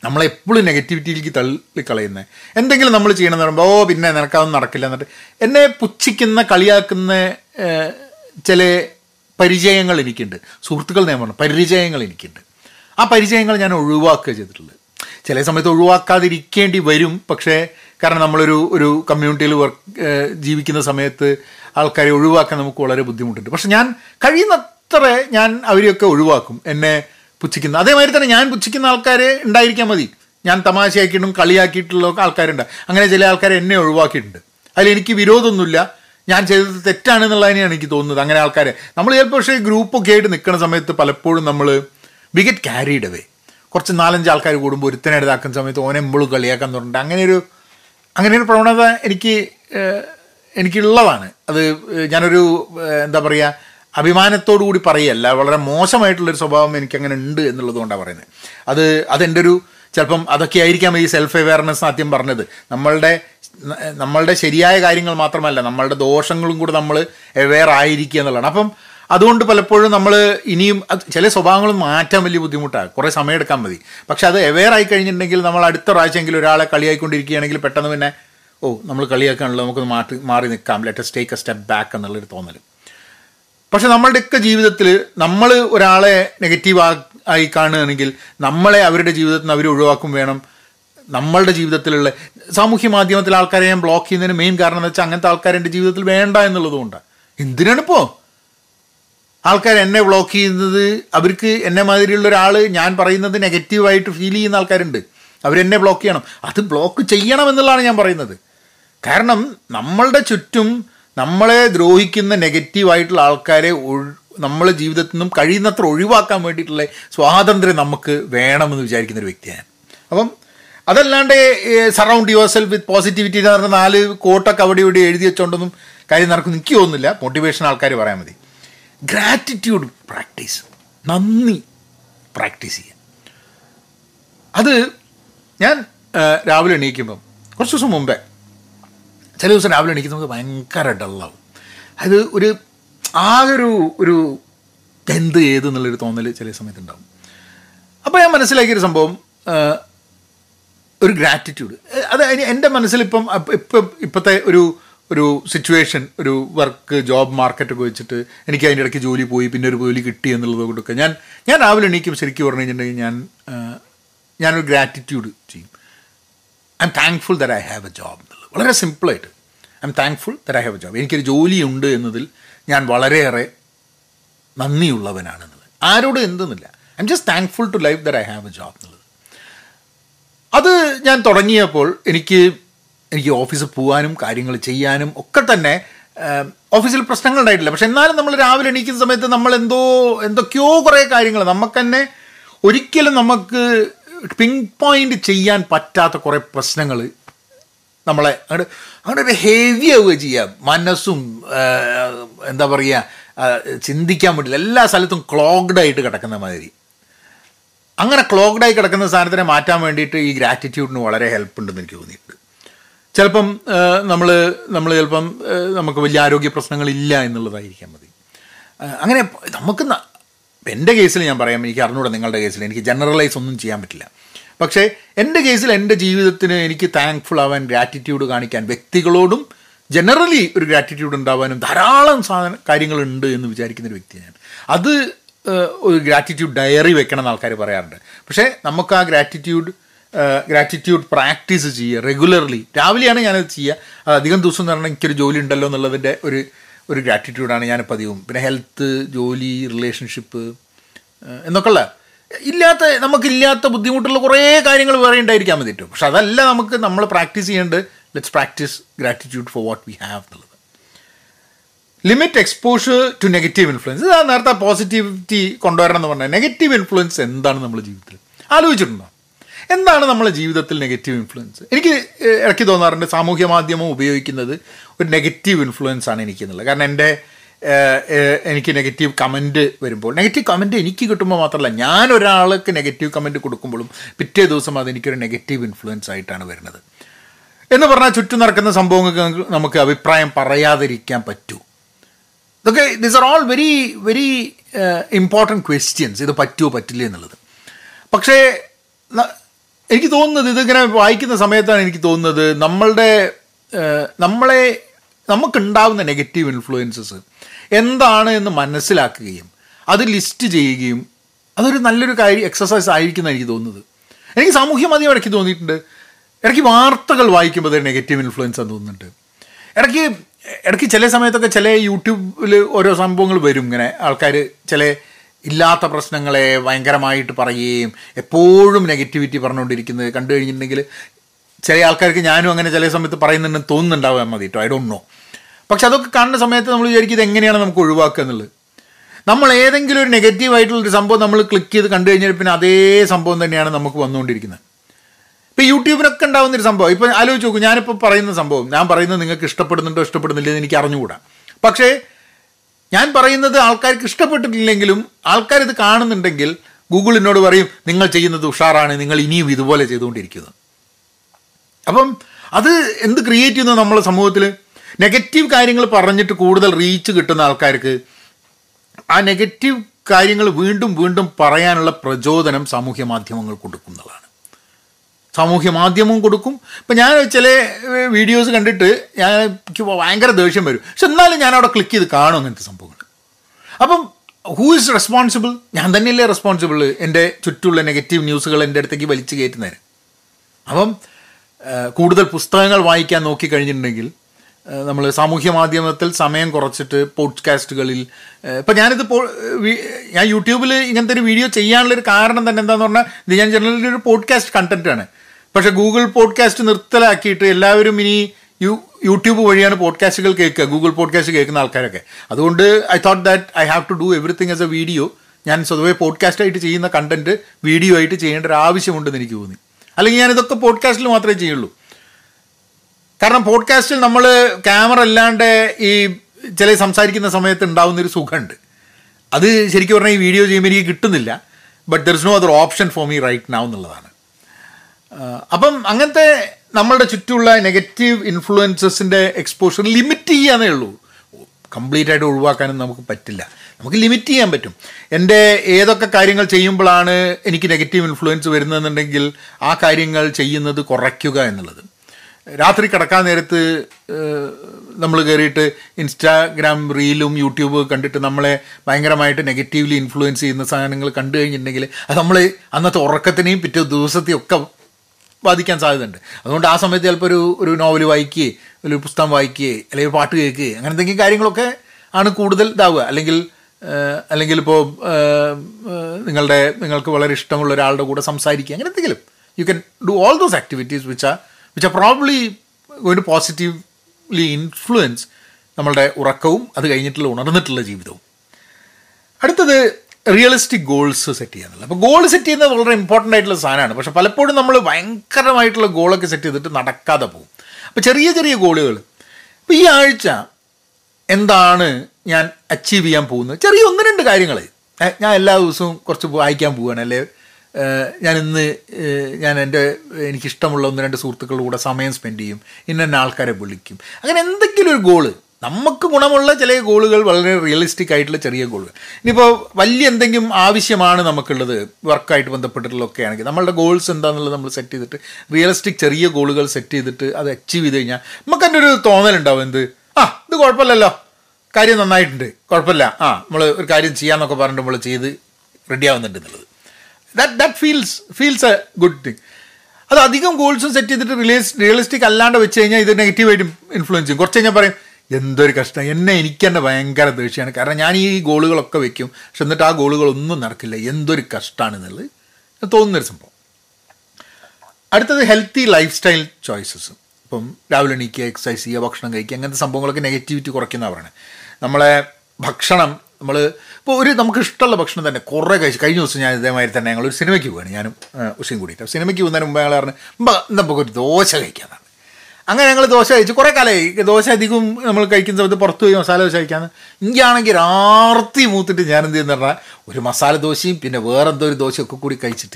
നമ്മളെപ്പോഴും നെഗറ്റിവിറ്റിയിലേക്ക് തള്ളിക്കളയുന്നത് എന്തെങ്കിലും നമ്മൾ ചെയ്യണമെന്ന് പറയുമ്പോൾ ഓ പിന്നെ നിനക്കതൊന്നും നടക്കില്ല എന്നിട്ട് എന്നെ പുച്ഛിക്കുന്ന കളിയാക്കുന്ന ഏഹ്, ചില പരിചയങ്ങൾ എനിക്കുണ്ട് സുഹൃത്തുക്കൾ ഞാൻ പറഞ്ഞു പരിചയങ്ങൾ എനിക്കുണ്ട് ആ പരിചയങ്ങൾ ഞാൻ ഒഴിവാക്കുക ചെയ്തിട്ടുള്ളത് ചില സമയത്ത് ഒഴിവാക്കാതിരിക്കേണ്ടി വരും പക്ഷേ കാരണം നമ്മളൊരു ഒരു കമ്മ്യൂണിറ്റിയിൽ വർക്ക് ജീവിക്കുന്ന സമയത്ത് ആൾക്കാരെ ഒഴിവാക്കാൻ നമുക്ക് വളരെ ബുദ്ധിമുട്ടുണ്ട് പക്ഷെ ഞാൻ കഴിയുന്നത്ര ഞാൻ അവരെയൊക്കെ ഒഴിവാക്കും എന്നെ പുച്ഛിക്കുന്ന അതേമാതിരി തന്നെ ഞാൻ പുച്ഛിക്കുന്ന ആൾക്കാരെ ഉണ്ടായിരിക്കാൻ മതി ഞാൻ തമാശയാക്കിയിട്ടും കളിയാക്കിയിട്ടുള്ള ആൾക്കാരുണ്ട് അങ്ങനെ ചില ആൾക്കാരെ എന്നെ ഒഴിവാക്കിയിട്ടുണ്ട് അതിൽ എനിക്ക് വിരോധമൊന്നുമില്ല ഞാൻ ചെയ്തത് തെറ്റാണെന്നുള്ളതിനെയാണ് എനിക്ക് തോന്നുന്നത് അങ്ങനെ ആൾക്കാരെ നമ്മൾ ചിലപ്പോൾ പക്ഷേ ഗ്രൂപ്പൊക്കെ ആയിട്ട് നിൽക്കുന്ന സമയത്ത് പലപ്പോഴും നമ്മൾ വി ഗെറ്റ് ക്യാരീഡ് അവേ കുറച്ച് നാലഞ്ച് ആൾക്കാർ കൂടുമ്പോൾ ഒരുത്തനെ ഇതാക്കുന്ന സമയത്ത് ഓനെ എമ്പോഴും കളിയാക്കാൻ തുടങ്ങുന്നുണ്ട് അങ്ങനെ ഒരു അങ്ങനെ ഒരു പ്രവണത എനിക്ക് ഏഹ്, എനിക്കുള്ളതാണ് അത് ഏഹ്, ഞാനൊരു ഏഹ്, എന്താ പറയുക അഭിമാനത്തോടു കൂടി പറയല്ല വളരെ മോശമായിട്ടുള്ളൊരു സ്വഭാവം എനിക്ക് അങ്ങനെ ഉണ്ട് എന്നുള്ളത് കൊണ്ടാണ് പറയുന്നത് അത് അതെൻ്റെ ഒരു ചിലപ്പം അതൊക്കെ ആയിരിക്കാം ഈ സെൽഫ് അവയർനെസ് ആദ്യം പറഞ്ഞത് നമ്മളുടെ നമ്മളുടെ ശരിയായ കാര്യങ്ങൾ മാത്രമല്ല നമ്മളുടെ ദോഷങ്ങളും കൂടെ നമ്മൾ അവെയർ ആയിരിക്കുക എന്നുള്ളതാണ് അപ്പം അതുകൊണ്ട് പലപ്പോഴും നമ്മൾ ഇനിയും അത് ചില സ്വഭാവങ്ങൾ മാറ്റാൻ വലിയ ബുദ്ധിമുട്ടാണ് കുറേ സമയം എടുക്കാൻ മതി പക്ഷെ അത് അവെയർ ആയി കഴിഞ്ഞിട്ടുണ്ടെങ്കിൽ നമ്മൾ അടുത്ത പ്രാവശ്യമെങ്കിലും ഒരാളെ കളിയായിക്കൊണ്ടിരിക്കുകയാണെങ്കിൽ പെട്ടെന്ന് പിന്നെ ഓ നമ്മൾ കളിയാക്കാണല്ലോ നമുക്കൊന്ന് മാറ്റി മാറി നിൽക്കാം let's take a step back എന്നുള്ളൊരു തോന്നൽ പക്ഷെ നമ്മളുടെയൊക്കെ ജീവിതത്തിൽ നമ്മൾ ഒരാളെ നെഗറ്റീവ് ആയി കാണുകയാണെങ്കിൽ നമ്മളെ അവരുടെ ജീവിതത്തിൽ നിന്ന് അവർ ഒഴിവാക്കും വേണം നമ്മളുടെ ജീവിതത്തിലുള്ള സാമൂഹ്യ മാധ്യമത്തിൽ ആൾക്കാരെ ഞാൻ ബ്ലോക്ക് ചെയ്യുന്നതിന് മെയിൻ കാരണം എന്ന് വെച്ചാൽ അങ്ങനത്തെ ആൾക്കാർ എൻ്റെ ജീവിതത്തിൽ വേണ്ട എന്നുള്ളത് കൊണ്ടാണ് എന്തിനാണിപ്പോൾ ആൾക്കാർ എന്നെ ബ്ലോക്ക് ചെയ്യുന്നത് അവർക്ക് എന്നെ മാതിരിയുള്ള ഒരാൾ ഞാൻ പറയുന്നത് നെഗറ്റീവായിട്ട് ഫീൽ ചെയ്യുന്ന ആൾക്കാരുണ്ട് അവരെന്നെ ബ്ലോക്ക് ചെയ്യണം അത് ബ്ലോക്ക് ചെയ്യണം എന്നുള്ളതാണ് ഞാൻ പറയുന്നത് കാരണം നമ്മളുടെ ചുറ്റും നമ്മളെ ദ്രോഹിക്കുന്ന നെഗറ്റീവായിട്ടുള്ള ആൾക്കാരെ നമ്മളെ ജീവിതത്തിൽ നിന്നും കഴിയുന്നത്ര ഒഴിവാക്കാൻ വേണ്ടിയിട്ടുള്ള സ്വാതന്ത്ര്യം നമുക്ക് വേണമെന്ന് വിചാരിക്കുന്ന ഒരു വ്യക്തിയാണ് അപ്പം അതല്ലാണ്ട് surround yourself with positivity എന്ന് പറഞ്ഞ നാല് കോട്ടൊക്കെ അവിടെ ഇവിടെ എഴുതി വെച്ചോണ്ടൊന്നും കാര്യം നടക്കും എനിക്ക് തോന്നുന്നില്ല മോട്ടിവേഷൻ ആൾക്കാർ പറയാൻ മതി ഗ്രാറ്റിറ്റ്യൂഡ് പ്രാക്ടീസ് നന്ദി പ്രാക്ടീസ് ചെയ്യുക അത് ഞാൻ ആ, രാവിലെ എണീക്കുമ്പം കുറച്ച് ദിവസം മുമ്പേ ചില ദിവസം രാവിലെ എണീക്കുന്നത് ഭയങ്കര ഡള്ളാവും അത് ഒരു ആകെ ഒരു ഒരു എന്ത് ഏത് എന്നുള്ളൊരു തോന്നൽ ചില സമയത്ത് ഉണ്ടാവും അപ്പോൾ ഞാൻ മനസ്സിലാക്കിയൊരു സംഭവം ആ, ഒരു ഗ്രാറ്റിറ്റ്യൂഡ് അത് അതിന് എൻ്റെ മനസ്സിലിപ്പം അപ്പ- ഇപ്പം ഇപ്പോഴത്തെ ഒരു ഒരു സിറ്റുവേഷൻ ഒരു വർക്ക് ജോബ് മാർക്കറ്റൊക്കെ വെച്ചിട്ട് എനിക്ക് അതിൻ്റെ ഇടയ്ക്ക് ജോലി പോയി പിന്നെ ഒരു ജോലി കിട്ടി എന്നുള്ളത് കൊണ്ടൊക്കെ ഞാൻ ഞാൻ രാവിലെ എണീക്കും ശരിക്കും പറഞ്ഞു കഴിഞ്ഞിട്ടുണ്ടെങ്കിൽ ഞാൻ ആ, ഞാനൊരു ഗ്രാറ്റിറ്റ്യൂഡ് ചെയ്യും I'm thankful that I have a job എന്നുള്ളത് വളരെ സിമ്പിളായിട്ട് I'm thankful that I have a job എനിക്കൊരു ജോലിയുണ്ട് എന്നതിൽ ഞാൻ വളരെയേറെ നന്ദിയുള്ളവനാണെന്നുള്ളത് ആരോടും എന്തെന്നില്ല I'm just thankful to life that I have a job എന്നുള്ളത് അത് ഞാൻ തുടങ്ങിയപ്പോൾ എനിക്ക് എനിക്ക് ഓഫീസിൽ പോകാനും കാര്യങ്ങൾ ചെയ്യാനും ഒക്കെ തന്നെ ആം, ഓഫീസിൽ പ്രശ്നങ്ങൾ ഉണ്ടായിട്ടില്ല പക്ഷെ എന്നാലും നമ്മൾ രാവിലെ എണീക്കുന്ന സമയത്ത് നമ്മൾ എന്തോ എന്തൊക്കെയോ കുറേ കാര്യങ്ങൾ നമുക്ക് തന്നെ ഒരിക്കലും നമുക്ക് പിങ് പോയിന്റ് ചെയ്യാൻ പറ്റാത്ത കുറേ പ്രശ്നങ്ങൾ നമ്മളെ അങ്ങോട്ട് അങ്ങനെ ഒരു ഹെവി ആവുക ചെയ്യാം മനസ്സും ആ, എന്താ പറയുക ആ, ചിന്തിക്കാൻ പറ്റില്ല എല്ലാ സ്ഥലത്തും ക്ലോഗ്ഡ് ആയിട്ട് കിടക്കുന്ന മാതിരി അങ്ങനെ ക്ലോഗ്ഡായി കിടക്കുന്ന സാധനത്തിനെ മാറ്റാൻ വേണ്ടിയിട്ട് ഈ ഗ്രാറ്റിറ്റ്യൂഡിന് വളരെ ഹെൽപ്പ് ഉണ്ടെന്ന് എനിക്ക് തോന്നിയിട്ടുണ്ട് ചിലപ്പം നമ്മൾ നമ്മൾ ചിലപ്പം ആ, നമുക്ക് വലിയ ആരോഗ്യ പ്രശ്നങ്ങളില്ല എന്നുള്ളതായിരിക്കാം മതി ആ, അങ്ങനെ നമുക്ക് ന- എൻ്റെ കേസിൽ ഞാൻ പറയാം എനിക്ക് അറിഞ്ഞൂടാ നിങ്ങളുടെ കേസിൽ എനിക്ക് ജനറലൈസ് ഒന്നും ചെയ്യാൻ പറ്റില്ല പക്ഷേ എൻ്റെ കേസിൽ എൻ്റെ ജീവിതത്തിന് എനിക്ക് താങ്ക്ഫുൾ ആവാൻ ഗ്രാറ്റിറ്റ്യൂഡ് കാണിക്കാൻ വ്യക്തികളോടും ജനറലി ഒരു ഗ്രാറ്റിറ്റ്യൂഡ് ഉണ്ടാവാനും ധാരാളം സാധന കാര്യങ്ങളുണ്ട് എന്ന് വിചാരിക്കുന്ന ഒരു വ്യക്തിയാണ് ഞാൻ അത് ഏഹ്, ഒരു ഗ്രാറ്റിറ്റ്യൂഡ് ഡയറി വെക്കണം എന്ന് ആൾക്കാർ പറയാറുണ്ട് പക്ഷേ നമുക്ക് ആ ഗ്രാറ്റിറ്റ്യൂഡ് ഗ്രാറ്റിറ്റ്യൂഡ് പ്രാക്ടീസ് ചെയ്യുക റെഗുലർലി രാവിലെയാണ് ഞാനത് ചെയ്യുക അത് അധികം ദിവസം എന്ന് പറഞ്ഞാൽ എനിക്കൊരു ജോലി ഉണ്ടല്ലോ എന്നുള്ളതിൻ്റെ ഒരു ഒരു ഗ്രാറ്റിറ്റ്യൂഡാണ് ഞാൻ പതിവും പിന്നെ ഹെൽത്ത് ജോലി റിലേഷൻഷിപ്പ് എന്നൊക്കെയുള്ള ഇല്ലാത്ത നമുക്കില്ലാത്ത ബുദ്ധിമുട്ടുള്ള കുറേ കാര്യങ്ങൾ വേറെ ഉണ്ടായിരിക്കാൻ മതി കേട്ടോ പക്ഷെ അതല്ല നമുക്ക് നമ്മൾ പ്രാക്ടീസ് ചെയ്യേണ്ടത് let's practice gratitude for what we have എന്നുള്ളത് limit exposure to negative influence ഇതാ നേരത്തെ പോസിറ്റിവിറ്റി കൊണ്ടുവരണം എന്ന് പറഞ്ഞാൽ നെഗറ്റീവ് ഇൻഫ്ലുവൻസ് എന്താണ് നമ്മുടെ ജീവിതത്തിൽ ആലോചിച്ചിട്ടുണ്ടോ എന്താണ് നമ്മുടെ ജീവിതത്തിൽ നെഗറ്റീവ് ഇൻഫ്ലുവൻസ് എനിക്ക് ഏഹ്, ഇടയ്ക്ക് തോന്നാറുണ്ട് സാമൂഹ്യ മാധ്യമം ഉപയോഗിക്കുന്നത് ഒരു നെഗറ്റീവ് ഇൻഫ്ലുവൻസ് ആണ് എനിക്ക് എന്നുള്ളത് കാരണം എൻ്റെ ഏഹ്, ഏഹ്, എനിക്ക് നെഗറ്റീവ് കമൻറ്റ് വരുമ്പോൾ നെഗറ്റീവ് കമൻറ്റ് എനിക്ക് കിട്ടുമ്പോൾ മാത്രമല്ല ഞാൻ ഒരാൾക്ക് നെഗറ്റീവ് കമൻറ്റ് കൊടുക്കുമ്പോഴും പിറ്റേ ദിവസം അത് എനിക്കൊരു നെഗറ്റീവ് ഇൻഫ്ലുവൻസ് ആയിട്ടാണ് വരുന്നത് എന്ന് പറഞ്ഞാൽ ചുറ്റും നടക്കുന്ന സംഭവങ്ങൾക്ക് നമുക്ക് അഭിപ്രായം പറയാതിരിക്കാൻ പറ്റൂ ഇതൊക്കെ this are all very very important questions ഇത് പറ്റുമോ പറ്റില്ല എന്നുള്ളത് പക്ഷേ ന- എനിക്ക് തോന്നുന്നത് ഇതിങ്ങനെ വായിക്കുന്ന സമയത്താണ് എനിക്ക് തോന്നുന്നത് നമ്മളുടെ ഏഹ്, നമ്മളെ നമുക്കുണ്ടാവുന്ന നെഗറ്റീവ് ഇൻഫ്ലുവൻസസ് എന്താണ് എന്ന് മനസ്സിലാക്കുകയും അത് ലിസ്റ്റ് ചെയ്യുകയും അതൊരു നല്ലൊരു കാര്യം എക്സസൈസ് ആയിരിക്കും എനിക്ക് തോന്നുന്നത് എനിക്ക് സാമൂഹ്യ മാധ്യമം ഇടയ്ക്ക് തോന്നിയിട്ടുണ്ട് ഇടയ്ക്ക് വാർത്തകൾ വായിക്കുമ്പോൾ അതൊരു നെഗറ്റീവ് ഇൻഫ്ലുവൻസ് ആണെന്ന് തോന്നുന്നുണ്ട് ഇടയ്ക്ക് ഇടയ്ക്ക് ചില സമയത്തൊക്കെ ചില യൂട്യൂബിൽ ഓരോ സംഭവങ്ങൾ വരും ഇങ്ങനെ ആൾക്കാർ ചില ഇല്ലാത്ത പ്രശ്നങ്ങളെ ഭയങ്കരമായിട്ട് പറയുകയും എപ്പോഴും നെഗറ്റിവിറ്റി പറഞ്ഞുകൊണ്ടിരിക്കുന്നത് കണ്ടു കഴിഞ്ഞിട്ടുണ്ടെങ്കിൽ ചില ആൾക്കാർക്ക് ഞാനും അങ്ങനെ ചില സമയത്ത് പറയുന്നുണ്ടെന്ന് തോന്നുന്നുണ്ടാവാൻ മതി കേട്ടോ ഐ ഡോണ്ട് നോ പക്ഷെ അതൊക്കെ കാണുന്ന സമയത്ത് നമ്മൾ വിചാരിക്കും ഇത് എങ്ങനെയാണ് നമുക്ക് ഒഴിവാക്കുക എന്നുള്ളത് നമ്മൾ ഏതെങ്കിലും ഒരു നെഗറ്റീവ് ആയിട്ടുള്ളൊരു സംഭവം നമ്മൾ ക്ലിക്ക് ചെയ്ത് കണ്ടു കഴിഞ്ഞാൽ പിന്നെ അതേ സംഭവം തന്നെയാണ് നമുക്ക് വന്നുകൊണ്ടിരിക്കുന്നത് ഇപ്പോൾ യൂട്യൂബിനൊക്കെ ഉണ്ടാകുന്ന ഒരു സംഭവം ഇപ്പം ആലോചിച്ച് നോക്കൂ ഞാനിപ്പോൾ പറയുന്ന സംഭവം ഞാൻ പറയുന്നത് നിങ്ങൾക്ക് ഇഷ്ടപ്പെടുന്നുണ്ടോ ഇഷ്ടപ്പെടുന്നില്ല എന്ന് എനിക്ക് അറിഞ്ഞുകൂടാ പക്ഷേ ഞാൻ പറയുന്നത് ആൾക്കാർക്ക് ഇഷ്ടപ്പെട്ടിട്ടില്ലെങ്കിലും ആൾക്കാർ ഇത് കാണുന്നുണ്ടെങ്കിൽ ഗൂഗിൾ എന്നോട് പറയും നിങ്ങൾ ചെയ്യുന്നത് ഉഷാറാണ് നിങ്ങൾ ഇനിയും ഇതുപോലെ ചെയ്തുകൊണ്ടിരിക്കുന്നത് അപ്പം അത് എന്ത് ക്രിയേറ്റ് ചെയ്യുന്നു നമ്മളെ സമൂഹത്തിൽ നെഗറ്റീവ് കാര്യങ്ങൾ പറഞ്ഞിട്ട് കൂടുതൽ റീച്ച് കിട്ടുന്ന ആൾക്കാർക്ക് ആ നെഗറ്റീവ് കാര്യങ്ങൾ വീണ്ടും വീണ്ടും പറയാനുള്ള പ്രചോദനം സാമൂഹ്യ മാധ്യമങ്ങൾ കൊടുക്കുന്നതാണ് സാമൂഹ്യ മാധ്യമവും കൊടുക്കും ഇപ്പം ഞാൻ ചില വീഡിയോസ് കണ്ടിട്ട് ഞാൻ എനിക്ക് ഭയങ്കര ദേഷ്യം വരും പക്ഷെ എന്നാലും ഞാൻ അവിടെ ക്ലിക്ക് ചെയ്ത് കാണും അങ്ങനത്തെ സംഭവങ്ങൾ അപ്പം ഹൂ ഇസ് റെസ്പോൺസിബിൾ ഞാൻ തന്നെയല്ലേ റെസ്പോൺസിബിൾ എൻ്റെ ചുറ്റുമുള്ള നെഗറ്റീവ് ന്യൂസുകൾ എൻ്റെ അടുത്തേക്ക് വലിച്ചു കയറ്റുന്നതിന് അപ്പം ആ, കൂടുതൽ പുസ്തകങ്ങൾ വായിക്കാൻ നോക്കിക്കഴിഞ്ഞിട്ടുണ്ടെങ്കിൽ നമ്മൾ സാമൂഹ്യ മാധ്യമത്തിൽ സമയം കുറച്ചിട്ട് പോഡ്കാസ്റ്റുകളിൽ ഇപ്പം ഞാനിത് പോ- വി- ഞാൻ യൂട്യൂബിൽ ഇങ്ങനത്തെ ഒരു വീഡിയോ ചെയ്യാനുള്ളൊരു കാരണം തന്നെ എന്താണെന്ന് പറഞ്ഞാൽ ഇത് ഞാൻ ജനറലി ഒരു പോഡ്കാസ്റ്റ് കണ്ടന്റാണ് പക്ഷേ ഗൂഗിൾ പോഡ്കാസ്റ്റ് നിർത്തലാക്കിയിട്ട് എല്ലാവരും ഇനി യു യൂട്യൂബ് വഴിയാണ് പോഡ്കാസ്റ്റുകൾ കേൾക്കുക ഗൂഗിൾ പോഡ്കാസ്റ്റ് കേൾക്കുന്ന ആൾക്കാരൊക്കെ അതുകൊണ്ട് I thought that I have to do everything as a video ഞാൻ സ്വതവേ പോഡ്കാസ്റ്റ് ആയിട്ട് ചെയ്യുന്ന കണ്ടന്റ് വീഡിയോ ആയിട്ട് ചെയ്യേണ്ട ഒരു ആവശ്യമുണ്ടെന്ന് എനിക്ക് തോന്നി അല്ലെങ്കിൽ ഞാൻ ഇതൊക്കെ പോഡ്കാസ്റ്റിൽ മാത്രമേ ചെയ്യുള്ളൂ കാരണം പോഡ്കാസ്റ്റിൽ നമ്മൾ ക്യാമറ അല്ലാണ്ട് ഈ ചില സംസാരിക്കുന്ന സമയത്ത് ഉണ്ടാവുന്ന ഒരു സുഖമുണ്ട് അത് ശരിക്കും പറഞ്ഞാൽ ഈ വീഡിയോ ചെയ്യുമ്പോൾ എനിക്ക് കിട്ടുന്നില്ല but there is no other option for me right now എന്നുള്ളതാണ് ആഹ് അപ്പം അങ്ങനത്തെ നമ്മളുടെ ചുറ്റുമുള്ള നെഗറ്റീവ് ഇൻഫ്ലുവൻസസിൻ്റെ എക്സ്പോഷർ ലിമിറ്റ് ചെയ്യാന്നേ ഉള്ളൂ കംപ്ലീറ്റ് ആയിട്ട് ഒഴിവാക്കാനും നമുക്ക് പറ്റില്ല നമുക്ക് ലിമിറ്റ് ചെയ്യാൻ പറ്റും എൻ്റെ ഏതൊക്കെ കാര്യങ്ങൾ ചെയ്യുമ്പോഴാണ് എനിക്ക് നെഗറ്റീവ് ഇൻഫ്ലുവൻസ് വരുന്നതെന്നുണ്ടെങ്കിൽ ആ കാര്യങ്ങൾ ചെയ്യുന്നത് കുറയ്ക്കുക എന്നുള്ളത് രാത്രി കിടക്കാൻ നേരത്ത് നമ്മൾ കയറിയിട്ട് ഇൻസ്റ്റാഗ്രാം റീലും യൂട്യൂബ് കണ്ടിട്ട് നമ്മളെ ഭയങ്കരമായിട്ട് നെഗറ്റീവ്ലി ഇൻഫ്ലുവൻസ് ചെയ്യുന്ന സാധനങ്ങൾ കണ്ടു കഴിഞ്ഞിട്ടുണ്ടെങ്കിൽ അത് നമ്മൾ അന്നത്തെ ഉറക്കത്തിനെയും പിറ്റേ ദിവസത്തെയും ഒക്കെ ബാധിക്കാൻ സാധ്യതയുണ്ട് അതുകൊണ്ട് ആ സമയത്ത് ചിലപ്പോൾ ഒരു ഒരു നോവൽ വായിക്കുകയോ ഒരു പുസ്തകം വായിക്കുകയോ അല്ലെങ്കിൽ ഒരു പാട്ട് കേൾക്കുകയോ അങ്ങനെ എന്തെങ്കിലും കാര്യങ്ങളൊക്കെ ആണ് കൂടുതൽ ഇതാവുക അല്ലെങ്കിൽ ഏഹ്, അല്ലെങ്കിൽ ഇപ്പോൾ നിങ്ങളുടെ നിങ്ങൾക്ക് വളരെ ഇഷ്ടമുള്ള ഒരാളുടെ കൂടെ സംസാരിക്കുക അങ്ങനെ എന്തെങ്കിലും you can do all those activities which are which are probably ഒരു പോസിറ്റീവ്ലി ഇൻഫ്ലുവൻസ് നമ്മളുടെ ഉറക്കവും അത് കഴിഞ്ഞിട്ടുള്ള ഉണർന്നിട്ടുള്ള ജീവിതവും അടുത്തത് റിയലിസ്റ്റിക് ഗോൾസ് സെറ്റ് ചെയ്യാന്നുള്ളത് അപ്പോൾ ഗോൾ സെറ്റ് ചെയ്യുന്നത് വളരെ ഇമ്പോർട്ടൻ്റ് ആയിട്ടുള്ള സാധനമാണ് പക്ഷെ പലപ്പോഴും നമ്മൾ ഭയങ്കരമായിട്ടുള്ള ഗോളൊക്കെ സെറ്റ് ചെയ്തിട്ട് നടക്കാതെ പോകും അപ്പോൾ ചെറിയ ചെറിയ ഗോളുകൾ അപ്പോൾ ഈ ആഴ്ച എന്താണ് ഞാൻ അച്ചീവ് ചെയ്യാൻ പോകുന്നത് ചെറിയ ഒന്ന് രണ്ട് കാര്യങ്ങൾ ഞാൻ എല്ലാ ദിവസവും കുറച്ച് വായിക്കാൻ പോവുകയാണ് അല്ലെ ഏഹ് ഞാൻ ഇന്ന് ഏഹ് ഞാൻ എൻ്റെ എനിക്കിഷ്ടമുള്ള ഒന്ന് രണ്ട് സുഹൃത്തുക്കളുടെ കൂടെ സമയം സ്പെൻഡ് ചെയ്യും ഇന്ന ഇന്ന ആൾക്കാരെ വിളിക്കും അങ്ങനെ എന്തെങ്കിലും ഒരു ഗോള് നമുക്ക് ഗുണമുള്ള ചില ഗോളുകൾ വളരെ റിയലിസ്റ്റിക് ആയിട്ടുള്ള ചെറിയ ഗോളുകൾ ഇനിയിപ്പോൾ വലിയ എന്തെങ്കിലും ആവശ്യമാണ് നമുക്കുള്ളത് വർക്കായിട്ട് ബന്ധപ്പെട്ടിട്ടുള്ളതൊക്കെ ആണെങ്കിൽ നമ്മളുടെ ഗോൾസ് എന്താണെന്നുള്ളത് നമ്മൾ സെറ്റ് ചെയ്തിട്ട് റിയലിസ്റ്റിക് ചെറിയ ഗോളുകൾ സെറ്റ് ചെയ്തിട്ട് അത് അച്ചീവ് ചെയ്ത് കഴിഞ്ഞാൽ നമുക്ക് എൻ്റെ ഒരു തോന്നലുണ്ടാവും എന്ത് ആ ഇത് കുഴപ്പമില്ലല്ലോ കാര്യം നന്നായിട്ടുണ്ട് കുഴപ്പമില്ല ആ നമ്മൾ ഒരു കാര്യം ചെയ്യാമെന്നൊക്കെ പറഞ്ഞിട്ട് നമ്മൾ ചെയ്ത് റെഡി ആവുന്നുണ്ട് എന്നുള്ളത് that that feels feels a good thing അത് അധികം ഗോൾസും സെറ്റ് ചെയ്തിട്ട് റിലേസ് റിയലിസ്റ്റിക് അല്ലാണ്ട് വെച്ച് കഴിഞ്ഞാൽ ഇത് നെഗറ്റീവായിട്ട് ഇൻഫ്ലുവൻസ് ചെയ്യും കുറച്ച് കഴിഞ്ഞാൽ പറയും എന്തൊരു കഷ്ടം എന്നെ എനിക്ക് തന്നെ ഭയങ്കര ദേഷ്യമാണ് കാരണം ഞാൻ ഈ ഗോളുകളൊക്കെ വെക്കും പക്ഷെ എന്നിട്ട് ആ ഗോളുകളൊന്നും നടക്കില്ല എന്തൊരു കഷ്ടമാണ് എന്നുള്ളത് തോന്നുന്നൊരു സംഭവം അടുത്തത് ഹെൽത്തി ലൈഫ് സ്റ്റൈൽ ചോയ്സസ് ഇപ്പം രാവിലെ എണീക്കുക എക്സസൈസ് ചെയ്യുക ഭക്ഷണം കഴിക്കുക അങ്ങനത്തെ സംഭവങ്ങളൊക്കെ നെഗറ്റിവിറ്റി കുറയ്ക്കുന്നവരാണ് നമ്മളെ ഭക്ഷണം നമ്മൾ ഇപ്പോൾ ഒരു നമുക്ക് ഇഷ്ടമുള്ള ഭക്ഷണം തന്നെ കുറേ കഴിച്ചു കഴിഞ്ഞ ദിവസം ഞാൻ ഇതേമാതിരി തന്നെ ഞങ്ങൾ ഒരു സിനിമയ്ക്ക് പോവാണ് ഞാനും ആ, ഉഷയും കൂടിയിട്ട് സിനിമയ്ക്ക് പോകുന്നതിന് മുമ്പ് ഞങ്ങൾ പറഞ്ഞു "ഉമ്പ, ഇന്ന് നമുക്ക് ഒരു ദോശ കഴിക്കാമെന്നാണ് അങ്ങനെ ഞങ്ങൾ ദോശ കഴിച്ചു കുറേ കാലമായി ദോശ അധികം നമ്മൾ കഴിക്കുന്ന സമയത്ത് പുറത്ത് പോയി മസാല ദോശ കഴിക്കാമെന്ന് എനിക്കാണെങ്കിൽ ആർത്തി മൂത്തിട്ട് ഞാൻ എന്ത് ചെയ്യുന്ന പറഞ്ഞാൽ ഒരു മസാല ദോശയും പിന്നെ വേറെന്തോ ഒരു ദോശയൊക്കെ കൂടി കഴിച്ചിട്ട്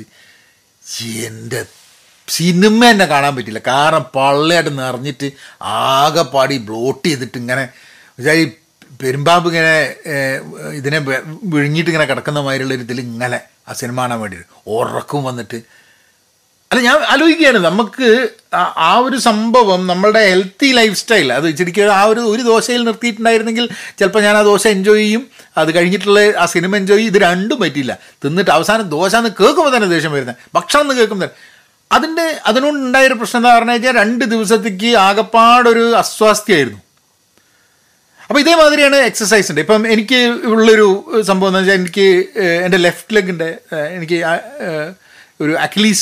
എൻ്റെ സിനിമ തന്നെ കാണാൻ പറ്റില്ല കാരണം പള്ളയായിട്ട് നിറഞ്ഞിട്ട് ആകെപ്പാടി ബ്ലോട്ട് ചെയ്തിട്ട് ഇങ്ങനെ വെച്ചാൽ ഈ പെരുമ്പാമ്പ് ഇങ്ങനെ ഏഹ്, ഇതിനെ വെ- വിഴുങ്ങിയിട്ട് ഇങ്ങനെ കിടക്കുന്ന മാതിരിയുള്ള ഒരു ഇതിൽ ഇങ്ങനെ ആ സിനിമ കാണാൻ വേണ്ടിയിട്ട് ഉറക്കം വന്നിട്ട് അല്ല ഞാൻ ആലോചിക്കുകയാണ് നമുക്ക് ആ- ആ ഒരു സംഭവം നമ്മളുടെ ഹെൽത്തി ലൈഫ് സ്റ്റൈൽ അത് ശരിക്കും ആ ഒരു ഒരു ദോശയിൽ നിർത്തിയിട്ടുണ്ടായിരുന്നെങ്കിൽ ചിലപ്പോൾ ഞാൻ ആ ദോശ എൻജോയ് ചെയ്യും അത് കഴിഞ്ഞിട്ടുള്ള ആ സിനിമ എൻജോയ് ചെയ്യും ഇത് രണ്ടും പറ്റിയില്ല തിന്നിട്ട് അവസാനം ദോശ എന്ന് കേൾക്കുമ്പോൾ തന്നെ ദേഷ്യം വരുന്നത് ഭക്ഷണം എന്ന് കേൾക്കുമ്പോൾ തന്നെ അതിൻ്റെ അതിനോടുണ്ടായൊരു പ്രശ്നം എന്താ പറഞ്ഞു കഴിഞ്ഞാൽ രണ്ട് ദിവസത്തേക്ക് ആകപ്പാടൊരു അസ്വാസ്ഥ്യമായിരുന്നു അപ്പോൾ ഇതേമാതിരിയാണ് എക്സസൈസിൻ്റെ ഇപ്പം എനിക്ക് ഉള്ളൊരു സംഭവം എന്ന് വെച്ചാൽ എനിക്ക് ഏഹ്, എൻ്റെ ലെഫ്റ്റ് ലെഗിൻ്റെ എനിക്ക് ആ, ഏഹ്, ഒരു അക്ലീസ്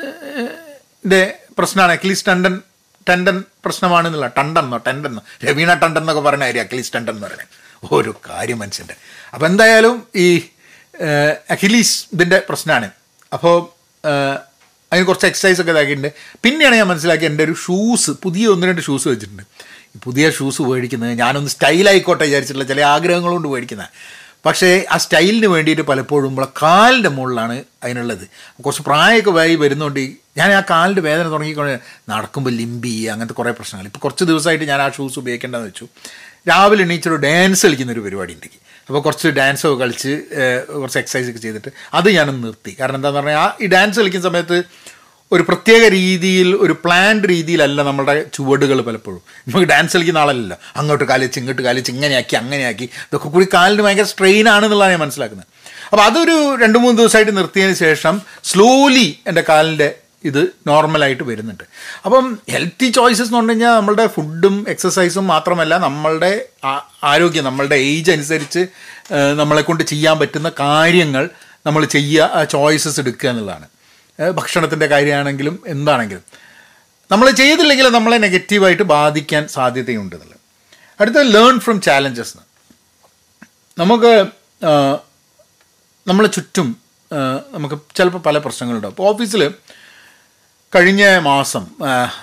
ൻ്റെ പ്രശ്നമാണ് അക്ലീസ് ടണ്ടൻ ടെൻഡൻ പ്രശ്നമാണെന്നുള്ള ടണ്ടൻ എന്നോ ടെൻഡൻ എന്നോ രവീണ ടണ്ടൻ എന്നൊക്കെ പറയുന്ന കാര്യം അക്ലീസ് ടണ്ടൻ എന്ന് പറയുന്നത് ഒരു കാര്യം മനുഷ്യൻ്റെ അപ്പോൾ എന്തായാലും ഈ ഏഹ്, അഖിലീസ് ഇതിൻ്റെ പ്രശ്നമാണ് അപ്പോൾ ഏഹ്, അതിന് കുറച്ച് എക്സസൈസ് ഒക്കെ ഇതാക്കിയിട്ടുണ്ട് പിന്നെയാണ് ഞാൻ മനസ്സിലാക്കി എൻ്റെ ഒരു ഷൂസ് പുതിയ ഒന്ന് രണ്ട് ഷൂസ് വെച്ചിട്ടുണ്ട് ഈ പുതിയ ഷൂസ് മേടിക്കുന്നത് ഞാനൊന്ന് സ്റ്റൈലായിക്കോട്ടെ വിചാരിച്ചിട്ടുള്ള ചില ആഗ്രഹങ്ങൾ കൊണ്ട് മേടിക്കുന്നത് പക്ഷേ ആ സ്റ്റൈലിന് വേണ്ടിയിട്ട് പലപ്പോഴും നമ്മളെ കാലിൻ്റെ മുകളിലാണ് അതിനുള്ളത് കുറച്ച് പ്രായമൊക്കെ ആയി വരുന്നതുകൊണ്ട് ഈ- ഞാൻ ആ കാലിൻ്റെ വേദന തുടങ്ങിക്കൊണ്ട് നടക്കുമ്പോൾ ലിംബി അങ്ങനത്തെ കുറേ പ്രശ്നങ്ങൾ ഇപ്പോൾ കുറച്ച് ദിവസമായിട്ട് ഞാൻ ആ ഷൂസ് ഉപയോഗിക്കേണ്ടതെന്ന് വെച്ചു രാവിലെ എണീച്ചൊരു ഡാൻസ് കളിക്കുന്ന ഒരു പരിപാടി ഉണ്ടെങ്കിൽ അപ്പോൾ കുറച്ച് ഡാൻസൊക്കെ കളിച്ച് ഏഹ്, കുറച്ച് എക്സസൈസ് ഒക്കെ ചെയ്തിട്ട് അത് ഞാനൊന്ന് നിർത്തി കാരണം എന്താണെന്ന് പറഞ്ഞാൽ ആ ഈ ഡാൻസ് കളിക്കുന്ന സമയത്ത് ഒരു പ്രത്യേക രീതിയിൽ ഒരു പ്ലാൻഡ് രീതിയിലല്ല നമ്മുടെ ചുവടുകൾ പലപ്പോഴും നമുക്ക് ഡാൻസ് കളിക്കുന്ന ആളല്ലല്ലോ അങ്ങോട്ട് കാലിച്ച് ഇങ്ങോട്ട് കാലിച്ച് ഇങ്ങനെയാക്കി അങ്ങനെയാക്കി ഇതൊക്കെ കൂടി കാലിന് ഭയങ്കര സ്ട്രെയിൻ ആണെന്നുള്ളതാണ് ഞാൻ മനസ്സിലാക്കുന്നത് അപ്പോൾ അതൊരു രണ്ട് മൂന്ന് ദിവസമായിട്ട് നിർത്തിയതിന് ശേഷം സ്ലോലി എൻ്റെ കാലിൻ്റെ ഇത് നോർമലായിട്ട് വരുന്നുണ്ട് അപ്പം ഹെൽത്തി ചോയ്സസ് എന്ന് പറഞ്ഞു കഴിഞ്ഞാൽ നമ്മളുടെ ഫുഡും എക്സസൈസും മാത്രമല്ല നമ്മളുടെ ആ- ആരോഗ്യം നമ്മളുടെ ഏജ് അനുസരിച്ച് ഏഹ്, നമ്മളെ കൊണ്ട് ചെയ്യാൻ പറ്റുന്ന കാര്യങ്ങൾ നമ്മൾ ചെയ്യുക ചോയ്സസ് എടുക്കുക എന്നുള്ളതാണ് ഏഹ്, ഭക്ഷണത്തിൻ്റെ കാര്യമാണെങ്കിലും എന്താണെങ്കിലും നമ്മൾ ചെയ്തില്ലെങ്കിൽ നമ്മളെ നെഗറ്റീവായിട്ട് ബാധിക്കാൻ സാധ്യതയുണ്ട് എന്നുള്ളത് അടുത്ത ലേൺ ഫ്രം ചാലഞ്ചസ് നമുക്ക് ആഹ്, നമ്മളെ ചുറ്റും ആഹ്, നമുക്ക് ചിലപ്പോൾ പല പ്രശ്നങ്ങളുണ്ടാവും അപ്പോൾ ഓഫീസിൽ കഴിഞ്ഞ മാസം ആഹ്,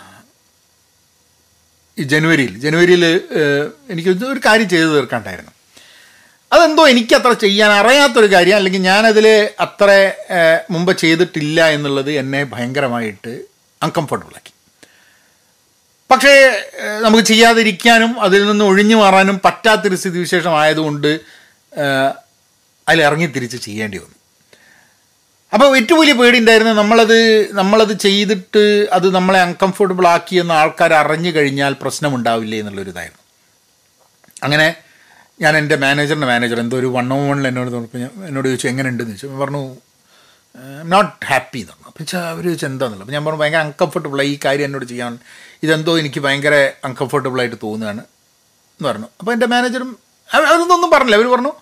ഈ ജനുവരിയിൽ ജനുവരിയിൽ എനിക്ക് ഇത് ഒരു കാര്യം ചെയ്തു തീർക്കാണ്ടായിരുന്നു അതെന്തോ എനിക്ക് അത്ര ചെയ്യാൻ അറിയാത്തൊരു കാര്യം അല്ലെങ്കിൽ ഞാനതിൽ അത്ര ഏഹ്, മുമ്പ് ചെയ്തിട്ടില്ല എന്നുള്ളത് എന്നെ ഭയങ്കരമായിട്ട് അൺകംഫർട്ടബിളാക്കി പക്ഷേ ഏഹ്, നമുക്ക് ചെയ്യാതിരിക്കാനും അതിൽ നിന്ന് ഒഴിഞ്ഞു മാറാനും പറ്റാത്തൊരു സ്ഥിതിവിശേഷം ആയതുകൊണ്ട് ഏഹ്, അതിൽ ഇറങ്ങി തിരിച്ച് ചെയ്യേണ്ടി വന്നു അപ്പോൾ ഏറ്റവും വലിയ പേടി ഉണ്ടായിരുന്നത് നമ്മളത് നമ്മളത് ചെയ്തിട്ട് അത് നമ്മളെ അൺകംഫർട്ടബിൾ ആക്കിയെന്ന് ആൾക്കാർ അറിഞ്ഞു കഴിഞ്ഞാൽ പ്രശ്നമുണ്ടാവില്ലേ എന്നുള്ളൊരു ഇതായിരുന്നു അങ്ങനെ ഞാൻ എൻ്റെ മാനേജറിൻ്റെ മാനേജർ എന്തോ ഒരു വൺ ഓൺ വണ്ണിൽ എന്നോട് തോന്നിയപ്പോൾ ഞാൻ എന്നോട് ചോദിച്ചു എങ്ങനെയുണ്ടെന്ന് ചോദിച്ചു അപ്പോൾ പറഞ്ഞു നോട്ട് ഹാപ്പി എന്ന് പറഞ്ഞു അപ്പോൾ വെച്ചാൽ അവർ ചോദിച്ചു എന്താണെന്നുള്ളത് അപ്പോൾ ഞാൻ പറഞ്ഞു ഭയങ്കര അൺകംഫർട്ടബിൾ ഈ കാര്യം എന്നോട് ചെയ്യാൻ ഇതെന്തോ എനിക്ക് ഭയങ്കര അൺകംഫർട്ടബിളായിട്ട് തോന്നുകയാണ് എന്ന് പറഞ്ഞു അപ്പോൾ എൻ്റെ മാനേജറും അവ- അവരൊന്നും പറഞ്ഞില്ല അവർ പറഞ്ഞു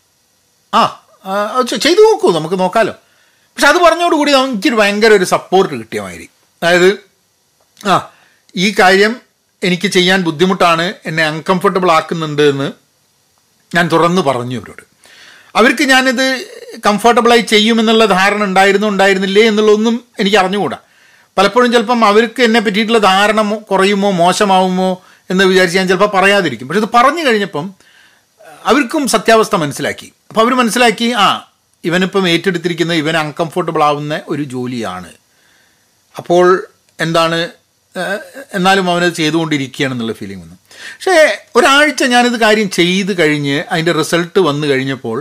ആ ആ, അത് ചെ- ചെയ്തു നോക്കൂ നമുക്ക് നോക്കാമല്ലോ പക്ഷെ അത് പറഞ്ഞോടുകൂടി എനിക്കൊരു ഭയങ്കര ഒരു സപ്പോർട്ട് കിട്ടിയ മാതിരി അതായത് ആ ഈ കാര്യം എനിക്ക് ചെയ്യാൻ ബുദ്ധിമുട്ടാണ് എന്നെ അൺകംഫർട്ടബിൾ ആക്കുന്നുണ്ട് എന്ന് ഞാൻ തുറന്നു പറഞ്ഞു അവരോട് അവർക്ക് ഞാനിത് കംഫർട്ടബിളായി ചെയ്യുമെന്നുള്ള ധാരണ ഉണ്ടായിരുന്നു ഉണ്ടായിരുന്നില്ലേ എന്നുള്ളതൊന്നും എനിക്ക് അറിഞ്ഞുകൂടാ പലപ്പോഴും ചിലപ്പം അവർക്ക് എന്നെ പറ്റിയിട്ടുള്ള ധാരണ മോ- കുറയുമോ മോശമാവുമോ എന്ന് വിചാരിച്ച് ഞാൻ ചിലപ്പോൾ പറയാതിരിക്കും പക്ഷെ ഇത് പറഞ്ഞു കഴിഞ്ഞപ്പം അവർക്കും സത്യാവസ്ഥ മനസ്സിലാക്കി അപ്പോൾ അവർ മനസ്സിലാക്കി ആ ഇവനിപ്പം ഏറ്റെടുത്തിരിക്കുന്ന ഇവൻ അൺകംഫർട്ടബിൾ ആവുന്ന ഒരു ജോലിയാണ് അപ്പോൾ എന്താണ് ഏഹ്, എന്നാലും അവനത് ചെയ്തുകൊണ്ടിരിക്കുകയാണെന്നുള്ള ഫീലിംഗ് വന്നു പക്ഷേ ഒരാഴ്ച ഞാനിത് കാര്യം ചെയ്ത് കഴിഞ്ഞ് അതിൻ്റെ റിസൾട്ട് വന്നു കഴിഞ്ഞപ്പോൾ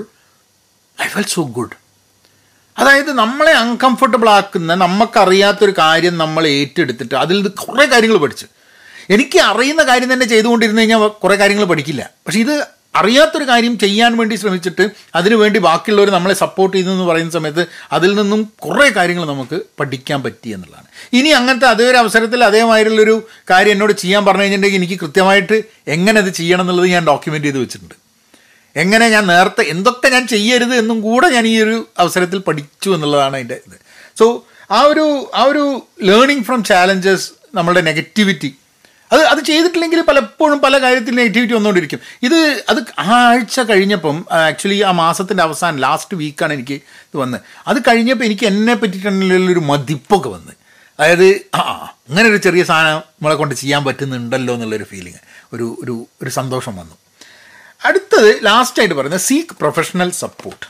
ഐ ഫെൽ സോ ഗുഡ് അതായത് നമ്മളെ അൺകംഫർട്ടബിൾ ആക്കുന്ന നമുക്കറിയാത്തൊരു കാര്യം നമ്മൾ ഏറ്റെടുത്തിട്ട് അതിൽ നിന്ന് കുറേ കാര്യങ്ങൾ പഠിച്ചു എനിക്ക് അറിയുന്ന കാര്യം തന്നെ ചെയ്തുകൊണ്ടിരുന്ന് കഴിഞ്ഞാൽ കുറേ കാര്യങ്ങൾ പഠിക്കില്ല പക്ഷേ ഇത് അറിയാത്തൊരു കാര്യം ചെയ്യാൻ വേണ്ടി ശ്രമിച്ചിട്ട് അതിനു വേണ്ടി ബാക്കിയുള്ളവർ നമ്മളെ സപ്പോർട്ട് ചെയ്യുന്നു എന്ന് പറയുന്ന സമയത്ത് അതിൽ നിന്നും കുറേ കാര്യങ്ങൾ നമുക്ക് പഠിക്കാൻ പറ്റി എന്നുള്ളതാണ് ഇനി അങ്ങനത്തെ അതേ ഒരു അവസരത്തിൽ അതേമാതിരിയുള്ളൊരു കാര്യം എന്നോട് ചെയ്യാൻ പറഞ്ഞു കഴിഞ്ഞിട്ടുണ്ടെങ്കിൽ എനിക്ക് കൃത്യമായിട്ട് എങ്ങനെ അത് ചെയ്യണം എന്നുള്ളത് ഞാൻ ഡോക്യുമെൻ്റ് ചെയ്ത് വെച്ചിട്ടുണ്ട് എങ്ങനെ ഞാൻ നേരത്തെ എന്തൊക്കെ ഞാൻ ചെയ്യരുത് എന്നും കൂടെ ഞാൻ ഈ ഒരു അവസരത്തിൽ പഠിച്ചു എന്നുള്ളതാണ് അതിൻ്റെ ഇത് സോ ആ ഒരു ആ ഒരു ലേണിംഗ് ഫ്രം ചാലഞ്ചസ് നമ്മളുടെ നെഗറ്റിവിറ്റി അത് അത് ചെയ്തിട്ടില്ലെങ്കിൽ പലപ്പോഴും പല കാര്യത്തിൽ നെഗറ്റിവിറ്റി വന്നുകൊണ്ടിരിക്കും ഇത് അത് ആ ആഴ്ച കഴിഞ്ഞപ്പം ആക്ച്വലി ആ മാസത്തിൻ്റെ അവസാനം ലാസ്റ്റ് വീക്കാണ് എനിക്ക് ഇത് വന്നത് അത് കഴിഞ്ഞപ്പോൾ എനിക്ക് എന്നെ പറ്റിയിട്ടുള്ളൊരു മതിപ്പൊക്കെ വന്ന് അതായത് ആ അങ്ങനെ ഒരു ചെറിയ സാധനം നമ്മളെ കൊണ്ട് ചെയ്യാൻ പറ്റുന്നുണ്ടല്ലോ എന്നുള്ളൊരു ഫീലിംഗ് ഒരു ഒരു ഒരു സന്തോഷം വന്നു അടുത്തത് ലാസ്റ്റായിട്ട് പറയുന്നത് സീക്ക് പ്രൊഫഷണൽ സപ്പോർട്ട്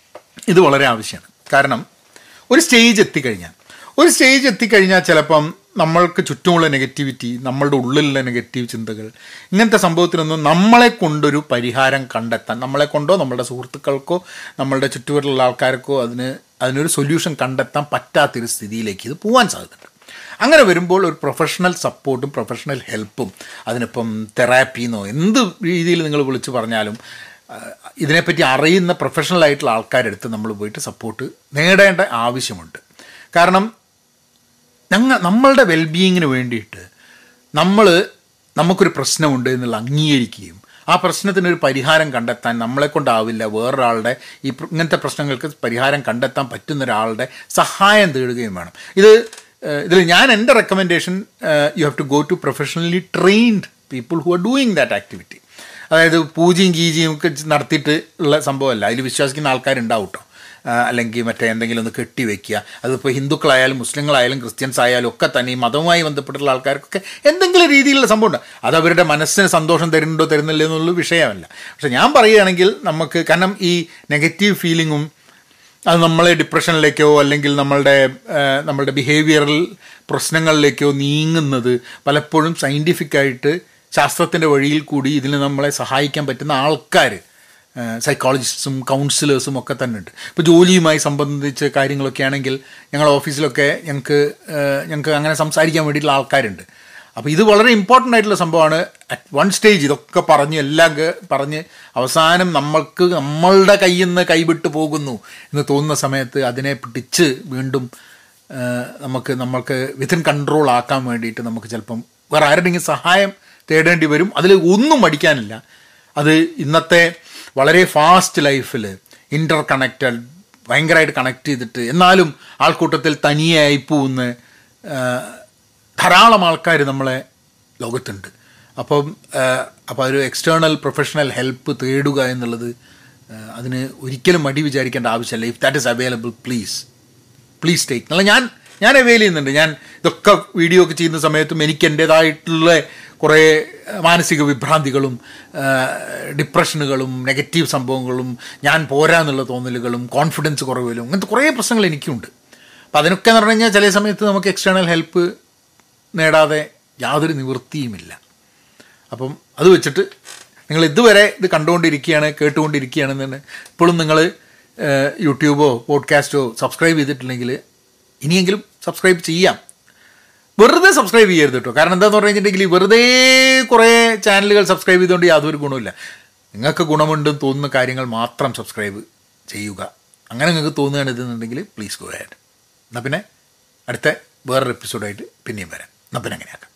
ഇത് വളരെ ആവശ്യമാണ് കാരണം ഒരു സ്റ്റേജ് എത്തിക്കഴിഞ്ഞാൽ ഒരു സ്റ്റേജ് എത്തിക്കഴിഞ്ഞാൽ ചിലപ്പം നമ്മൾക്ക് ചുറ്റുമുള്ള നെഗറ്റിവിറ്റി നമ്മളുടെ ഉള്ളിലുള്ള നെഗറ്റീവ് ചിന്തകൾ ഇങ്ങനത്തെ സംഭവത്തിനൊന്നും നമ്മളെ കൊണ്ടൊരു പരിഹാരം കണ്ടെത്താൻ നമ്മളെ കൊണ്ടോ നമ്മളുടെ സുഹൃത്തുക്കൾക്കോ നമ്മളുടെ ചുറ്റുപാടുള്ള ആൾക്കാർക്കോ അതിന് അതിനൊരു സൊല്യൂഷൻ കണ്ടെത്താൻ പറ്റാത്തൊരു സ്ഥിതിയിലേക്ക് ഇത് പോകാൻ സാധ്യതയുണ്ട് അങ്ങനെ വരുമ്പോൾ ഒരു പ്രൊഫഷണൽ സപ്പോർട്ടും പ്രൊഫഷണൽ ഹെൽപ്പും അതിനിപ്പം തെറാപ്പിന്നോ എന്ത് രീതിയിൽ നിങ്ങൾ വിളിച്ച് പറഞ്ഞാലും ആ, ഇതിനെപ്പറ്റി അറിയുന്ന പ്രൊഫഷണൽ ആയിട്ടുള്ള ആൾക്കാരെടുത്ത് നമ്മൾ പോയിട്ട് സപ്പോർട്ട് നേടേണ്ട ആവശ്യമുണ്ട് കാരണം ഞങ്ങൾ നമ്മളുടെ വെൽബീയിങ്ങിന് വേണ്ടിയിട്ട് നമ്മൾ നമുക്കൊരു പ്രശ്നമുണ്ട് എന്നുള്ള അംഗീകരിക്കുകയും ആ പ്രശ്നത്തിനൊരു പരിഹാരം കണ്ടെത്താൻ നമ്മളെ കൊണ്ടാവില്ല വേറൊരാളുടെ ഈ പ്ര- ഇങ്ങനത്തെ പ്രശ്നങ്ങൾക്ക് പരിഹാരം കണ്ടെത്താൻ പറ്റുന്ന ഒരാളുടെ സഹായം തേടുകയും വേണം ഇത് ഇതിൽ ഞാൻ എൻ്റെ recommendation you have to go to professionally trained people who are doing that activity അതായത് പൂജയും ഗീജയും ഒക്കെ നടത്തിയിട്ട് ഉള്ള സംഭവമല്ല അതിൽ വിശ്വസിക്കുന്ന ആൾക്കാരുണ്ടാവും കേട്ടോ ആ, അല്ലെങ്കിൽ മറ്റേ എന്തെങ്കിലും ഒന്ന് കെട്ടിവെക്കുക അതിപ്പോൾ ഹിന്ദുക്കളായാലും മുസ്ലിങ്ങളായാലും ക്രിസ്ത്യൻസ് ആയാലും ഒക്കെ തന്നെ ഈ മതവുമായി ബന്ധപ്പെട്ടുള്ള ആൾക്കാർക്കൊക്കെ എന്തെങ്കിലും രീതിയിലുള്ള സംഭവമുണ്ട് അത് അവരുടെ മനസ്സിന് സന്തോഷം തരുന്നുണ്ടോ തരുന്നില്ല എന്നുള്ള വിഷയമല്ല പക്ഷെ ഞാൻ പറയുകയാണെങ്കിൽ നമുക്ക് കാരണം ഈ നെഗറ്റീവ് ഫീലിങ്ങും അത് നമ്മളെ ഡിപ്രഷനിലേക്കോ അല്ലെങ്കിൽ നമ്മളുടെ ആ, നമ്മളുടെ ബിഹേവിയറൽ പ്രശ്നങ്ങളിലേക്കോ നീങ്ങുന്നത് പലപ്പോഴും സയൻറ്റിഫിക്കായിട്ട് ശാസ്ത്രത്തിൻ്റെ വഴിയിൽ കൂടി ഇതിന് നമ്മളെ സഹായിക്കാൻ പറ്റുന്ന ആൾക്കാർ സൈക്കോളജിസ്റ്റും കൗൺസിലേഴ്സും ഒക്കെ തന്നെ ഉണ്ട് ഇപ്പോൾ ജോലിയുമായി സംബന്ധിച്ച കാര്യങ്ങളൊക്കെ ആണെങ്കിൽ ഞങ്ങളുടെ ഓഫീസിലൊക്കെ ഞങ്ങൾക്ക് ഞങ്ങൾക്ക് അങ്ങനെ സംസാരിക്കാൻ വേണ്ടിയിട്ടുള്ള ആൾക്കാരുണ്ട് അപ്പോൾ ഇത് വളരെ ഇമ്പോർട്ടൻ്റ് ആയിട്ടുള്ള സംഭവമാണ് അറ്റ് വൺ സ്റ്റേജ് ഇതൊക്കെ പറഞ്ഞ് എല്ലാം കേ- പറഞ്ഞ് അവസാനം നമ്മൾക്ക് നമ്മളുടെ കയ്യിൽ നിന്ന് കൈവിട്ട് പോകുന്നു എന്ന് തോന്നുന്ന സമയത്ത് അതിനെ പിടിച്ച് വീണ്ടും ആ, നമുക്ക് നമ്മൾക്ക് വിത്തിൻ കൺട്രോൾ ആക്കാൻ വേണ്ടിയിട്ട് നമുക്ക് ചിലപ്പം വേറെ ആരുടെയെങ്കിലും സഹായം തേടേണ്ടി വരും അതിൽ ഒന്നും മടിക്കാനില്ല അത് ഇന്നത്തെ വളരെ ഫാസ്റ്റ് ലൈഫിൽ ഇൻ്റർ കണക്റ്റഡ് ഭയങ്കരമായിട്ട് കണക്ട് ചെയ്തിട്ട് എന്നാലും ആൾക്കൂട്ടത്തിൽ തനിയെ ആയിപ്പോകുന്ന ആ, ധാരാളം ആൾക്കാർ നമ്മളെ ലോകത്തുണ്ട് അപ്പം ആ, അപ്പോൾ ഒരു എക്സ്റ്റേണൽ പ്രൊഫഷണൽ ഹെൽപ്പ് തേടുക എന്നുള്ളത് ആ, അതിന് ഒരിക്കലും മടി വിചാരിക്കേണ്ട ആവശ്യമില്ല if that is available please please take എന്നുള്ള ഞാൻ ഞാൻ അവൈൽ ചെയ്യുന്നുണ്ട് ഞാൻ ഇതൊക്കെ വീഡിയോ ഒക്കെ ചെയ്യുന്ന സമയത്തും എനിക്ക് എൻ്റേതായിട്ടുള്ള കുറേ മാനസിക വിഭ്രാന്തികളും ആ, ഡിപ്രഷനുകളും നെഗറ്റീവ് സംഭവങ്ങളും ഞാൻ പോരാന്നുള്ള തോന്നലുകളും കോൺഫിഡൻസ് കുറവിലും അങ്ങനത്തെ കുറേ പ്രശ്നങ്ങൾ എനിക്കുണ്ട് അപ്പം അതിനൊക്കെ എന്ന് പറഞ്ഞു കഴിഞ്ഞാൽ ചില സമയത്ത് നമുക്ക് എക്സ്റ്റേണൽ ഹെൽപ്പ് നേടാതെ യാതൊരു നിവൃത്തിയുമില്ല അപ്പം അത് വെച്ചിട്ട് നിങ്ങൾ ഇതുവരെ ഇത് കണ്ടുകൊണ്ടിരിക്കുകയാണ് കേട്ടുകൊണ്ടിരിക്കുകയാണെന്ന് ഇപ്പോഴും നിങ്ങൾ യൂട്യൂബോ പോഡ്കാസ്റ്റോ സബ്സ്ക്രൈബ് ചെയ്തിട്ടില്ലെങ്കിൽ ഇനിയെങ്കിലും സബ്സ്ക്രൈബ് ചെയ്യാം വെറുതെ സബ്സ്ക്രൈബ് ചെയ്യരുത് കേട്ടോ കാരണം എന്താണെന്ന് പറഞ്ഞു കഴിഞ്ഞിട്ടുണ്ടെങ്കിൽ ഈ വെറുതെ കുറേ ചാനലുകൾ സബ്സ്ക്രൈബ് ചെയ്തുകൊണ്ട് യാതൊരു ഗുണമില്ല നിങ്ങൾക്ക് ഗുണമുണ്ടെന്ന് തോന്നുന്ന കാര്യങ്ങൾ മാത്രം സബ്സ്ക്രൈബ് ചെയ്യുക അങ്ങനെ നിങ്ങൾക്ക് തോന്നുകയാണ് ഇതെന്നുണ്ടെങ്കിൽ പ്ലീസ് ഗോ ഹാഡ് എന്നാൽ പിന്നെ അടുത്ത വേറൊരു എപ്പിസോഡായിട്ട് പിന്നെയും വരാം എന്നാൽ പിന്നെ അങ്ങനെയാക്കാം